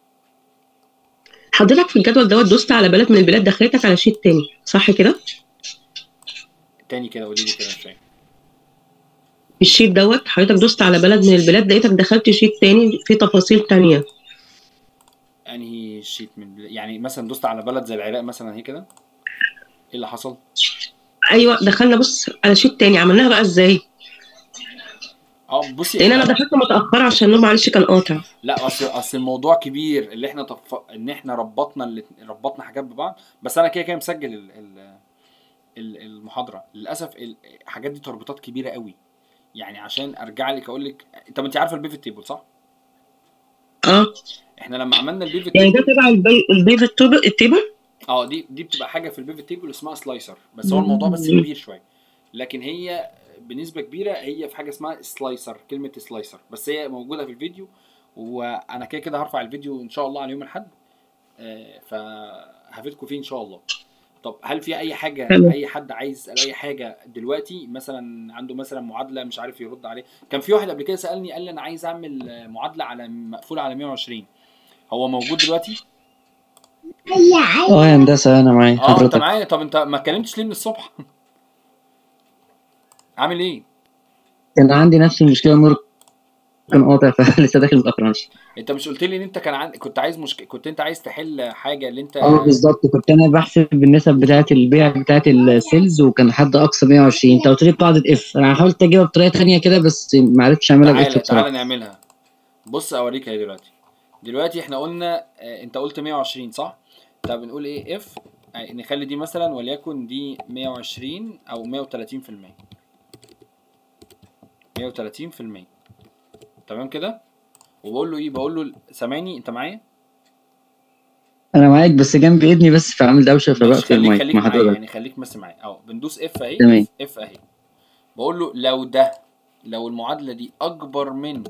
حضرتك في الجدول دوت دوست على بلد من البلاد دخلتك على شيت تاني صح كده تاني كده قولي لي كده مش فاهم في الشيت دوت حضرتك دوست على بلد من البلاد لقيتك دخلت شيت تاني فيه تفاصيل تانية انهي شيت من يعني مثلا دوست على بلد زي العراق مثلا هي كده ايه اللي حصل ايوه دخلنا بص على شيت تاني عملناها بقى ازاي اه بصي لان انا دخلت متاخره عشان النوم معلش كان قاطع لا اصل اصل الموضوع كبير اللي احنا طف... ان احنا ربطنا اللي... ربطنا حاجات ببعض بس انا كده كده مسجل ال... ال... ال- المحاضره للاسف ال- الحاجات دي تربيطات كبيره قوي يعني عشان ارجع لك اقول لك طب انت عارفه البيفت تيبل صح اه احنا لما عملنا البيفت يعني تيبل ده تبع البي- البيفت تيبل التيبل اه دي دي بتبقى حاجه في البيفت تيبل اسمها سلايسر بس هو الموضوع بس كبير شويه لكن هي بنسبه كبيره هي في حاجه اسمها سلايسر كلمه سلايسر بس هي موجوده في الفيديو وانا كده كده هرفع الفيديو ان شاء الله على يوم الاحد آه، فهفيدكم فيه ان شاء الله طب هل في اي حاجه تمام. اي حد عايز يسال اي حاجه دلوقتي مثلا عنده مثلا معادله مش عارف يرد عليه كان في واحد قبل كده سالني قال لي انا عايز اعمل آه، معادله على مقفوله على 120 هو موجود دلوقتي اه يا هندسه انا معايا اه انت حضرتك معايا طب انت ما اتكلمتش ليه من الصبح عامل ايه كان عندي نفس المشكله النور كان قاطع فلسه داخل متاخر معلش انت مش قلت لي ان انت كان عند... كنت عايز مشك... كنت انت عايز تحل حاجه اللي انت اه بالظبط كنت انا بحسب النسب بتاعه البيع بتاعه السيلز وكان حد اقصى 120 انت قلت لي قاعده اف انا حاولت اجيبها بطريقه ثانيه كده بس ما عرفتش اعملها باف تعالى بصراحه تعالى نعملها بص اوريك اهي دلوقتي دلوقتي احنا قلنا اه انت قلت 120 صح طب نقول ايه اف اه نخلي دي مثلا وليكن دي 120 او 130 في المية 130 في المية تمام كده وبقول له ايه بقول له سامعني انت معايا انا معاك بس جنب ابني بس فعامل دوشه ماشي فبقفل خليك المايك خليك مع معايا حضرتك يعني خليك بس معايا اهو بندوس اف اهي تمام. اف اهي بقول له لو ده لو المعادلة دي أكبر من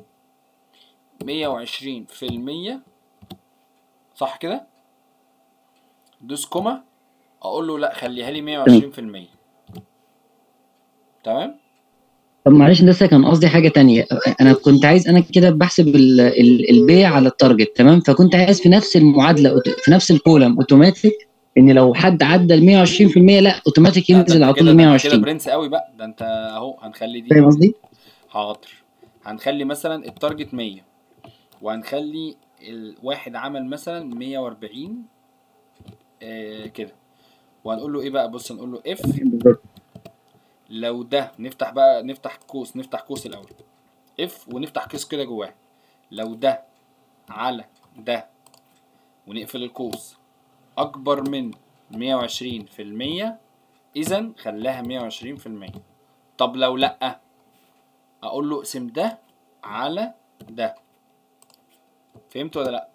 120 في المية صح كده؟ دوس كوما أقول له لأ خليها لي 120 في المية تمام؟ طب معلش ده كان قصدي حاجه تانية انا كنت عايز انا كده بحسب ال- ال- البيع على التارجت تمام فكنت عايز في نفس المعادله أوت- في نفس الكولم اوتوماتيك ان لو حد عدى ال 120% لا اوتوماتيك لا، ده ينزل انت على كده طول ال ده انت كده 120 برنس قوي بقى ده انت اهو هنخلي دي فاهم قصدي؟ حاضر هنخلي مثلا التارجت 100 وهنخلي الواحد عمل مثلا 140 آه كده وهنقول له ايه بقى بص هنقول له اف بالظبط لو ده نفتح بقى نفتح قوس نفتح قوس الاول اف ونفتح قوس كده جواه لو ده على ده ونقفل القوس اكبر من 120% اذا خلاها 120% طب لو لا اقول له اقسم ده على ده فهمت ولا لا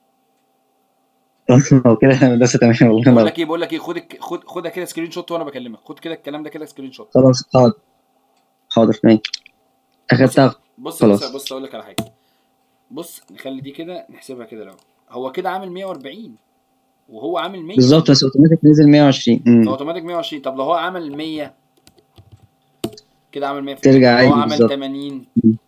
هو كده هندسه تمام والله بقول ينور. لك ايه بقول لك ايه خد الك- خد خدها كده سكرين شوت وانا بكلمك خد كده الكلام ده كده سكرين شوت خلاص حاضر حاضر ماشي اخدتها بص خلاص. بص بص اقول لك على حاجه بص نخلي دي كده نحسبها كده الاول هو كده عامل 140 وهو عامل 100 بالظبط بس اوتوماتيك نزل 120 امم اوتوماتيك 120 طب لو هو عمل 100 كده عامل 100 ترجع هو عادي عمل بالظبط. 80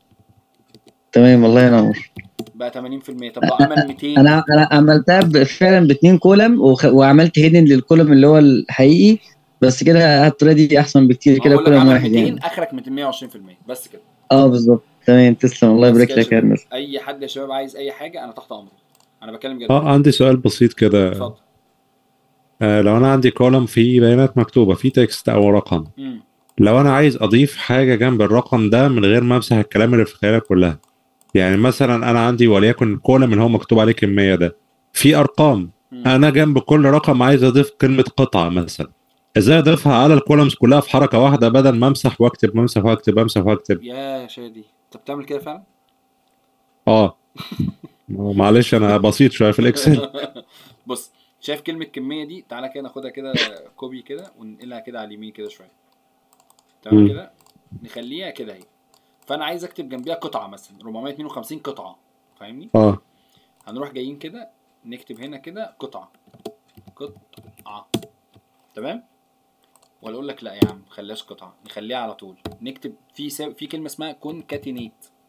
تمام الله ينور بقى 80% طب لو عمل 200 انا انا عملتها ب- فعلا باتنين كولم وخ... وعملت هيدن للكولم اللي هو الحقيقي بس كده الطريقه دي احسن بكتير ما كده بقول لك كولم عمل واحد 200 يعني اخرك 220% بس كده اه بالظبط تمام تسلم الله بس يبارك كده يا لك يا شباب. هندسه اي حد يا شباب عايز اي حاجه انا تحت امرك انا بتكلم جد اه عندي سؤال بسيط كده اتفضل آه لو انا عندي كولوم فيه بيانات مكتوبه فيه تكست او رقم امم لو انا عايز اضيف حاجه جنب الرقم ده من غير ما امسح الكلام اللي في الخيارات كلها يعني مثلا انا عندي وليكن كولوم اللي هو مكتوب عليه كميه ده في ارقام مم. انا جنب كل رقم عايز اضيف كلمه قطعه مثلا ازاي اضيفها على الكولومز كلها في حركه واحده بدل ما امسح واكتب امسح واكتب امسح واكتب يا شادي انت بتعمل كده فعلا اه معلش انا بسيط شويه في الاكسل بص شايف كلمة كمية دي تعالى كده ناخدها كده كوبي كده وننقلها كده على اليمين كده شوية تمام مم. كده نخليها كده اهي فأنا عايز أكتب جنبيها قطعة مثلا 452 قطعة فاهمني؟ اه هنروح جايين كده نكتب هنا كده قطعة قطعة تمام؟ ولا أقول لك لا يا عم خليهاش قطعة نخليها على طول نكتب في سا... في كلمة اسمها كونكاتينيت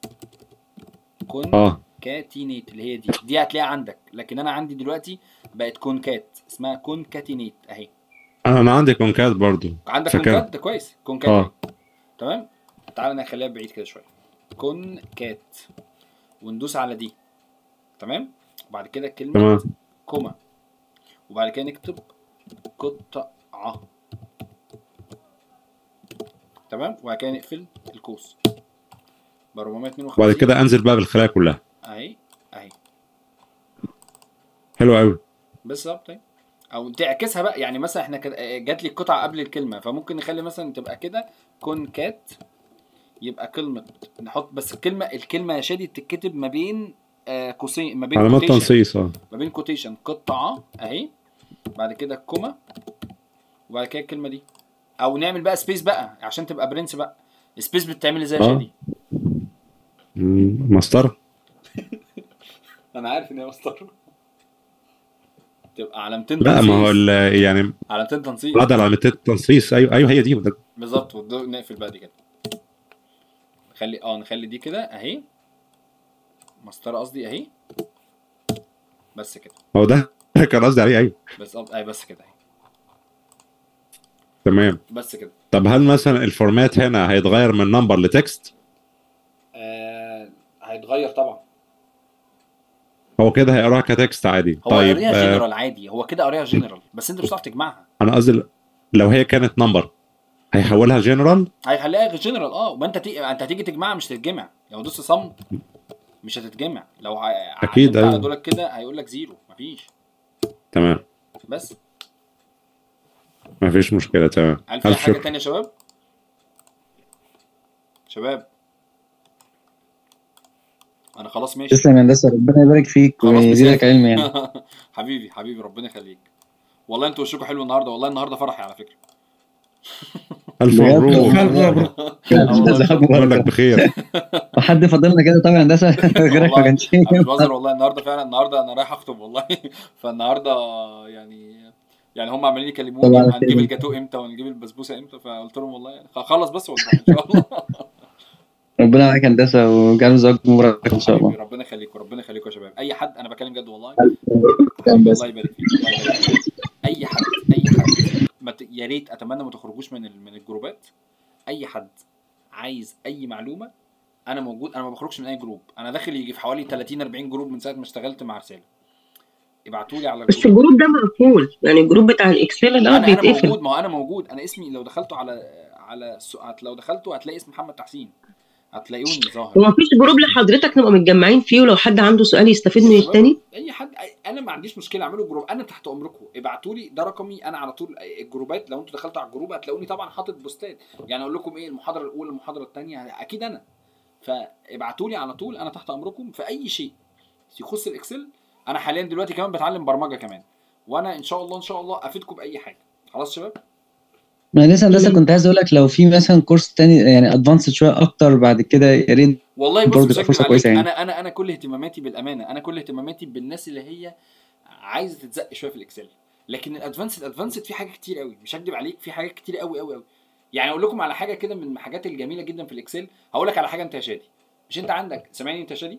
كون اه كاتينيت اللي هي دي دي هتلاقيها عندك لكن انا عندي دلوقتي بقت كونكات اسمها كونكاتينيت اهي انا أنا عندي كونكات برضو عندك فكان- كونكات ده كويس كونكات اه أهي. تمام تعالى نخليها بعيد كده شويه كونكات وندوس على دي تمام وبعد كده كلمه تمام كوما وبعد كده نكتب قطعه تمام وبعد كده نقفل القوس ب 452 وبعد كده انزل بقى بالخلايا كلها اهي اهي حلو قوي بالظبط أهي. او تعكسها بقى يعني مثلا احنا كد- جات لي القطعه قبل الكلمه فممكن نخلي مثلا تبقى كده كونكات يبقى كلمه نحط بس الكلمه الكلمه يا شادي تتكتب ما بين آه قوسين ما بين علامات quotation. تنصيص اه ما بين كوتيشن قطعه اهي بعد كده كوما وبعد كده الكلمه دي او نعمل بقى سبيس بقى عشان تبقى برنس بقى سبيس بتتعمل ازاي يا آه. شادي مم، مسطره انا عارف ان هي مسطره تبقى علامتين لا ما هو تنصيص. ال- يعني علامتين تنصيص بعد علامتين التنصيص ايوه ايوه هي دي ده- بالظبط والدو- نقفل بقى دي كده نخلي اه نخلي دي كده اهي مسطره قصدي اهي بس كده هو ده كان قصدي عليه ايوه بس اه اهي بس كده اهي تمام بس كده طب هل مثلا الفورمات هنا هيتغير من نمبر لتكست آه هيتغير طبعا هو كده هيقراها كتكست عادي هو طيب قاريها آه جنرال عادي هو كده قاريها جنرال بس انت مش هتعرف تجمعها انا قصدي لو هي كانت نمبر هيحولها جنرال هيخليها جنرال اه ما انت تي... انت هتيجي تجمعها مش هتتجمع لو دوست صم مش هتتجمع لو ه... أكيد، علمت على أيوة. دولك كده هيقول لك زيرو مفيش تمام بس مفيش مشكله تمام هل في الف حاجه شكر تانية يا شباب شباب انا خلاص ماشي تسلم يا هندسه ربنا يبارك فيك خلاص ويزيدك مسافر. علم يعني حبيبي حبيبي ربنا يخليك والله انتوا وشكوا حلو النهارده والله النهارده فرحي على فكره الف بجد؟ مبروك جزاك بقول الله لك خير. بخير وحد فضلنا كده طبعا هندسه غيرك ما والله كانش انا مش بهزر والله النهارده فعلا النهارده انا رايح اخطب والله فالنهارده يعني يعني هم عمالين يكلموني طبعا هنجيب خير. الجاتو امتى وهنجيب البسبوسه امتى فقلت لهم والله يعني خلص بس وأذبح ان شاء الله ربنا معاك هندسه وجعله زواج مبارك ان شاء الله حبيبي ربنا يخليكم ربنا يخليكم يا شباب اي حد انا بكلم جد والله الله يبارك فيك الله يبارك فيك. اي حد اي حد ما ت... يا ريت اتمنى ما تخرجوش من ال... من الجروبات اي حد عايز اي معلومه انا موجود انا ما بخرجش من اي جروب انا داخل يجي في حوالي 30 40 جروب من ساعه ما اشتغلت مع رساله ابعتوا لي على بس الجروب الجروب ده مقفول يعني الجروب بتاع الاكسل ده انا انا بيتقفل موجود ما هو انا موجود انا اسمي لو دخلتوا على على الس- هت- لو دخلتوا هتلاقي اسم محمد تحسين هتلاقيوني ظاهر ومفيش جروب لحضرتك نبقى متجمعين فيه ولو حد عنده سؤال يستفيد من التاني اي حد أي- انا ما عنديش مشكله اعملوا جروب انا تحت امركم ابعتوا لي ده رقمي انا على طول الجروبات لو انتوا دخلتوا على الجروب هتلاقوني طبعا حاطط بوستات يعني اقول لكم ايه المحاضره الاولى المحاضره الثانيه اكيد انا فابعتوا لي على طول انا تحت امركم في اي شيء يخص الاكسل انا حاليا دلوقتي كمان بتعلم برمجه كمان وانا ان شاء الله ان شاء الله افيدكم باي حاجه خلاص يا شباب انا لسه هندسه كنت عايز اقول لك لو في مثلا كورس تاني يعني ادفانسد شويه اكتر بعد كده يا ريت والله بص برضه مش تبقى هكدب فرصة عليك كويسة يعني. انا انا انا كل اهتماماتي بالامانه انا كل اهتماماتي بالناس اللي هي عايزه تتزق شويه في الاكسل لكن الادفانسد ادفانسد في حاجات كتير قوي مش هكدب عليك في حاجات كتير قوي قوي قوي يعني اقول لكم على حاجه كده من الحاجات الجميله جدا في الاكسل هقول لك على حاجه انت يا شادي مش انت عندك سامعني انت يا شادي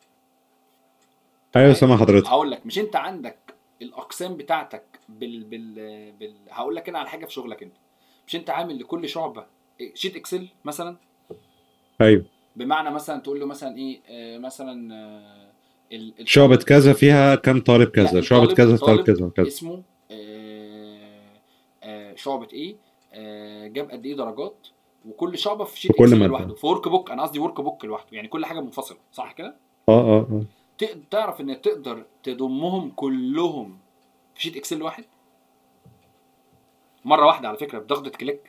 ايوه سامع حضرتك هقول لك مش انت عندك الاقسام بتاعتك بال بال بال هقول لك انا على حاجه في شغلك انت مش انت عامل لكل شعبه شيت اكسل مثلا ايوه بمعنى مثلا تقول له مثلا ايه آه مثلا آه ال- ال- شعبة كذا فيها كام طالب لا، كذا شعبة الطالب- كذا طالب طالب كذا كذا اسمه آه آه شعبة ايه آه جاب قد ايه درجات وكل شعبة في شيت في كل اكسل مادة. لوحده في ورك بوك انا قصدي ورك بوك لوحده يعني كل حاجة منفصلة صح كده اه اه اه تق- تعرف ان تقدر تضمهم كلهم في شيت اكسل واحد مرة واحدة على فكرة بضغطة كليك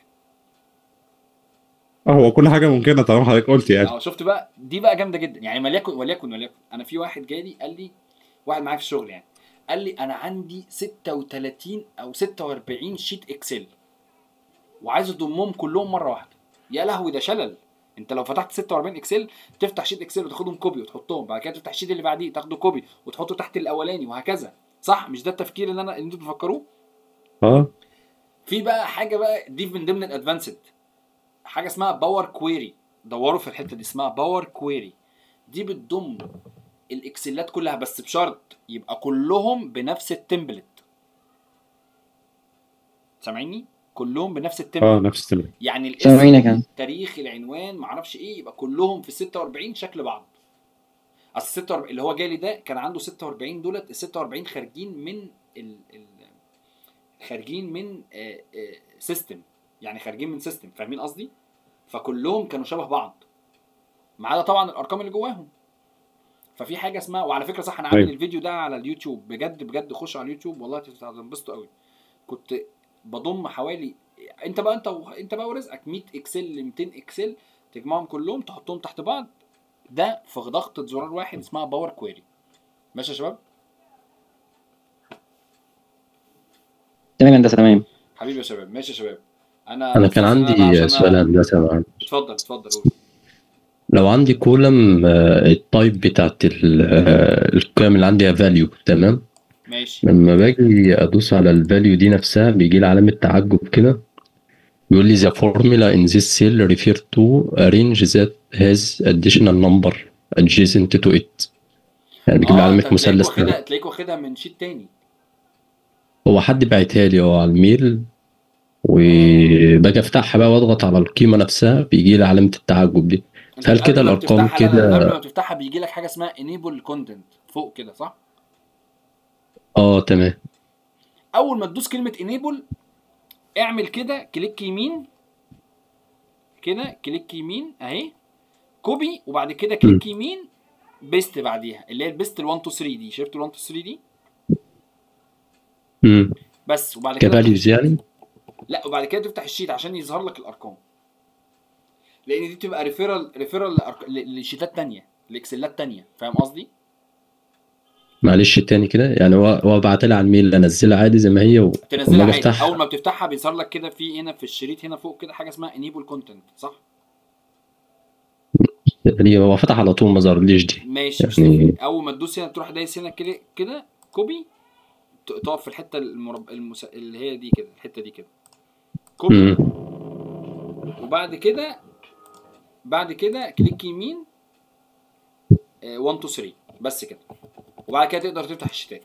اه هو كل حاجة ممكنة طالما حضرتك قلت يعني اه شفت بقى دي بقى جامده جدا يعني وليكن وليكن وليكن انا في واحد جالي قال لي واحد معايا في الشغل يعني قال لي انا عندي 36 او 46 شيت اكسل وعايز اضمهم كلهم مره واحده يا لهوي ده شلل انت لو فتحت 46 اكسل تفتح شيت اكسل وتاخدهم كوبي وتحطهم بعد كده تفتح الشيت اللي بعديه تاخده كوبي وتحطه تحت الاولاني وهكذا صح مش ده التفكير اللي انا اللي انتوا بتفكروه اه في بقى حاجه بقى دي من ضمن الادفانسد حاجه اسمها باور كويري دوروا في الحته دي اسمها باور كويري دي بتضم الاكسلات كلها بس بشرط يبقى كلهم بنفس التمبلت سامعيني كلهم بنفس اه التمبلت نفس التمرين يعني سامعينك الاسم أنا. تاريخ العنوان معرفش ايه يبقى كلهم في ال 46 شكل بعض اصل 46 اللي هو جالي ده كان عنده 46 دولت ال 46 خارجين من ال ال خارجين من سيستم يعني خارجين من سيستم فاهمين قصدي فكلهم كانوا شبه بعض ما عدا طبعا الارقام اللي جواهم ففي حاجه اسمها وعلى فكره صح انا عامل أيوة. الفيديو ده على اليوتيوب بجد بجد خش على اليوتيوب والله هتنبسطوا قوي كنت بضم حوالي انت بقى انت و... انت بقى ورزقك 100 اكسل ل 200 اكسل تجمعهم كلهم تحطهم تحت بعض ده في ضغطه زرار واحد اسمها باور كويري ماشي يا شباب تمام يا هندسه تمام حبيبي يا شباب ماشي يا شباب انا انا كان مبسوط إن أنا عندي عشان سؤال أ- هندسه معاك اتفضل اتفضل قول لو عندي كولم آه، التايب بتاعت ال- آه، القيم اللي عندي فاليو تمام ماشي لما باجي ادوس على الفاليو دي نفسها بيجي لي علامه تعجب كده بيقول لي the formula in this cell refer to a range that has additional number adjacent to it يعني بيجيب لي اه علامه انت تلاقيك مثلث واخدها كده تلاقيك واخدها من شيت تاني هو حد بعتها لي اه على الميل وباجي افتحها بقى واضغط على القيمه نفسها بيجي لي علامه التعجب دي انت هل قبل كده ما الارقام بتفتحها- لا، لا، كده قبل ما تفتحها بيجي لك حاجه اسمها enable content فوق كده صح اه تمام اول ما تدوس كلمه enable اعمل كده كليك يمين كده كليك يمين اهي كوبي وبعد كده كليك يمين بيست بعديها اللي هي البيست ال 1 2 3 دي شفت ال 1 2 3 دي امم بس وبعد كده كفاليوز يعني لا وبعد كده تفتح الشيت عشان يظهر لك الارقام لان دي بتبقى ريفيرال ريفيرال لشيتات تانية لاكسلات تانية فاهم قصدي معلش تاني كده يعني هو هو بعت لي على الميل انزلها عادي زي ما هي و- تنزلها وما عادي بفتحها اول ما بتفتحها بيظهر لك كده في هنا في الشريط هنا فوق كده حاجه اسمها انيبل كونتنت صح يعني هو فتح على طول ما ظهرليش دي ماشي مش يعني تفرق. اول ما تدوس هنا تروح دايس هنا كده كده كوبي ت- تقف في الحته المرب... المس... اللي هي دي كده الحته دي كده كوبي امم وبعد كده بعد كده كليك يمين 1 2 3 بس كده وبعد كده تقدر تفتح الشتات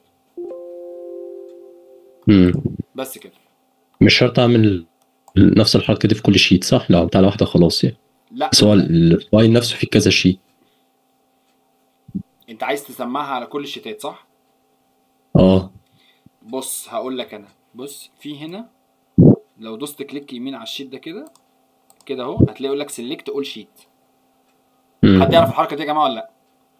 مم. بس كده مش شرط اعمل نفس الحركه دي في كل شيت صح لو عملت على واحده خلاص يعني لا بس هو الفايل نفسه فيه كذا شيت انت عايز تسمعها على كل الشتات صح اه بص هقول لك انا بص في هنا لو دوست كليك يمين على الشيت ده كده كده اهو هتلاقي يقول لك سيلكت اول شيت مم. حد يعرف الحركه دي يا جماعه ولا لا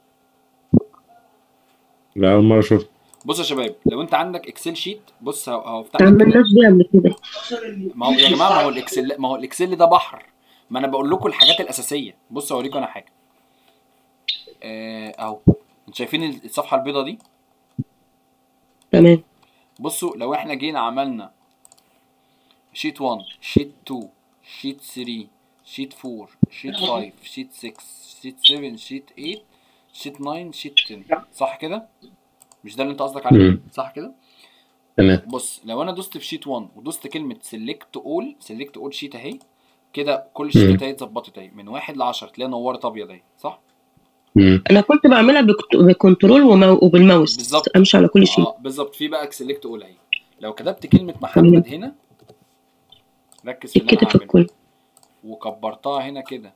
لا اول مره اشوف بص يا شباب لو انت عندك اكسل شيت بص هو- هفتح لك كده. عملناش دي قبل كده ما هو يا جماعه ما هو الاكسل ما هو الاكسل ده بحر ما انا بقول لكم الحاجات الاساسيه بص اوريكم انا حاجه آه، اهو انتوا شايفين الصفحه البيضاء دي تمام بصوا لو احنا جينا عملنا شيت 1 شيت 2 شيت 3 شيت 4 شيت 5 شيت 6 شيت 7 شيت 8 شيت 9 شيت 10 صح كده مش ده اللي انت قصدك عليه مم. صح كده تمام بص لو انا دوست في شيت 1 ودوست كلمه سيلكت اول سيلكت اول شيت اهي كده كل الشيتات اهي اتظبطت اهي من واحد ل 10 تلاقي نورت ابيض اهي صح مم. انا كنت بعملها بكت- بكنترول ومو... وبالماوس بالظبط. امشي على كل شيء اه بالظبط في بقى سيلكت اول اهي لو كتبت كلمه محمد هنا ركز في اللي انا تتكتب في هعمله الكل وكبرتها هنا كده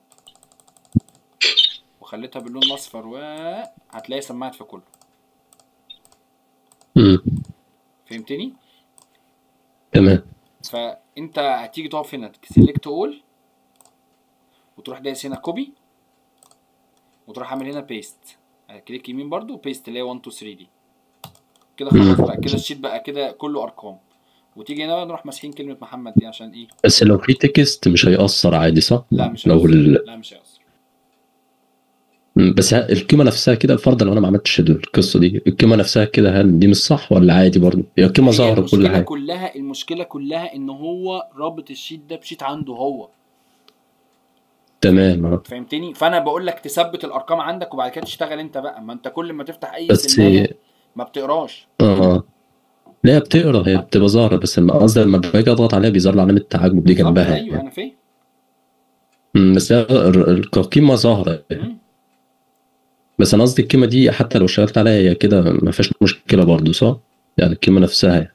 وخليتها باللون الاصفر و هتلاقي سمعت في كله مم. فهمتني تمام فانت هتيجي تقف هنا سيلكت اول وتروح دايس هنا كوبي وتروح عامل هنا بيست كليك يمين برضو بيست اللي هي 1 2 3 دي كده خلاص بقى كده الشيت بقى كده كله ارقام وتيجي هنا بقى نروح ماسحين كلمه محمد دي عشان ايه بس لو في تكست مش هيأثر عادي صح؟ لا مش لو هيأثر ال... لا مش هيأثر مم. بس ه- القيمه نفسها كده فرضا لو انا ما عملتش القصه دي القيمه نفسها كده هل دي مش صح ولا عادي برضه؟ هي القيمه هي ظاهره كل المشكله حاجه كلها المشكله كلها ان هو رابط الشيت ده بشيت عنده هو تمام اه فهمتني فانا بقول لك تثبت الارقام عندك وبعد كده تشتغل انت بقى ما انت كل ما تفتح اي بس سلمه ما بتقراش اه لا هي بتقرا هي بتبقى ظاهره بس لما قصدي لما باجي اضغط عليها بيظهر لي علامه التعجب دي بالظبط، جنبها ايوه يعني. انا فاهم مم، بس هي ال- ال- كقيمه ظاهره مم. بس انا قصدي القيمه دي حتى لو اشتغلت عليها هي كده ما فيهاش مشكله برضه صح؟ يعني القيمه نفسها يعني.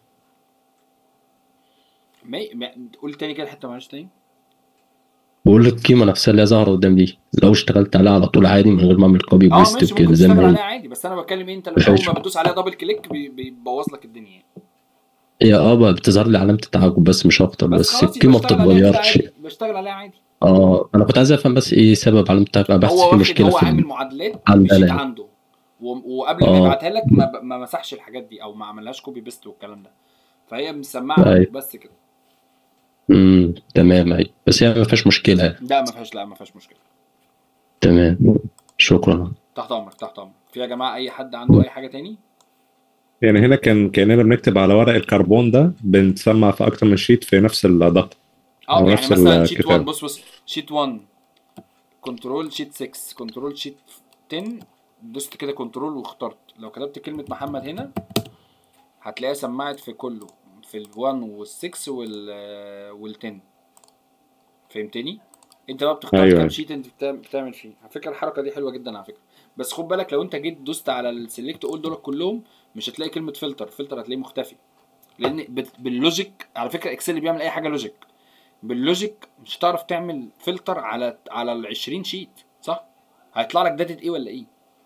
ما... ما... قول تاني كده حته معلش تاني بقول لك القيمه نفسها اللي هي ظاهره قدام دي لو اشتغلت عليها على طول عادي من غير ما اعمل كوبي اه وبيست ماشي وكده ممكن زي تشتغل ما عليها هي عادي بس انا بتكلم ايه انت مفيهاش اول ما مشكلة. بتدوس عليها دبل كليك بي... بيبوظ لك الدنيا يعني هي اه بقى بتظهر لي علامه التعجب بس مش اكتر بس بس خلاص يبقى القيمه ما اشتغل عليها كده بتتغيرش عادي بشتغل عليها عادي اه انا كنت عايز افهم بس ايه سبب علامه التعجب انا بحس هو في واخد مشكله هو في عامل ال- معادلات عندنا بشيت يعني. عنده و... وقبل ما اه. يبعتها لك ما, ب... ما مسحش الحاجات دي او ما عملهاش كوبي بيست والكلام ده فهي مسمعه ايوه. بس كده امم تمام ايوه بس هي ما فيهاش مشكله يعني. لا ما فيهاش لا ما فيهاش مشكله تمام شكرا تحت امرك تحت امرك في يا جماعه اي حد عنده اي حاجه تاني يعني هنا كان كاننا بنكتب على ورق الكربون ده بنسمع في اكتر من شيت في نفس الضغط اه أو يعني نفس مثلا شيت 1 الكتاب. بص بص شيت 1 كنترول شيت 6 كنترول شيت 10 دوست كده كنترول واخترت لو كتبت كلمة محمد هنا هتلاقيها سمعت في كله في ال 1 وال 6 وال وال 10 فهمتني؟ انت بقى بتختار أيوة. كام شيت انت بتعمل- بتعمل فيه على فكرة الحركة دي حلوة جدا على فكرة بس خد بالك لو انت جيت دوست على السلكت اول دول كلهم مش هتلاقي كلمة فلتر فلتر هتلاقيه مختفي لان بت- باللوجيك على فكرة اكسل بيعمل اي حاجة لوجيك باللوجيك مش هتعرف تعمل فلتر على على ال 20 شيت صح؟ هيطلع لك داتا ايه ولا ايه؟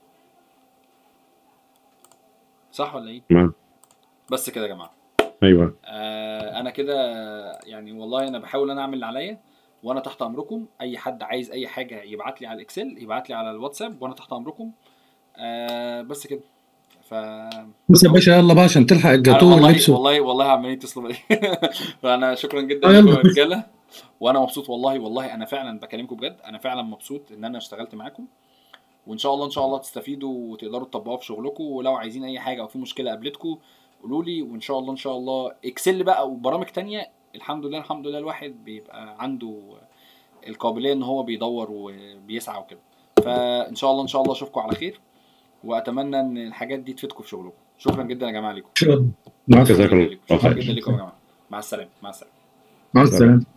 صح ولا ايه؟ تمام بس كده يا جماعه ايوه آه انا كده يعني والله انا بحاول انا اعمل اللي عليا وانا تحت امركم اي حد عايز اي حاجه يبعت لي على الاكسل يبعت لي على الواتساب وانا تحت امركم آه بس كده ف بس يا باشا يلا بقى عشان تلحق أنا الجاتوه والله ولبسه والله والله عمالين يتصلوا بيا فانا شكرا جدا آه، لكم يلا. يا رجاله وانا مبسوط والله والله انا فعلا بكلمكم بجد انا فعلا مبسوط ان انا اشتغلت معاكم وان شاء الله ان شاء الله تستفيدوا وتقدروا تطبقوها في شغلكم ولو عايزين اي حاجه او في مشكله قابلتكم قولوا لي وان شاء الله ان شاء الله اكسل بقى وبرامج تانية الحمد لله الحمد لله الواحد بيبقى عنده القابليه ان هو بيدور وبيسعى وكده فان شاء الله ان شاء الله اشوفكم على خير واتمنى ان الحاجات دي تفيدكم في شغلكم شكرا جدا يا جماعه لكم شكرا مع جزاك الله شكرا خير جدا لكم يا جماعه مع السلامه مع السلامه مع السلامه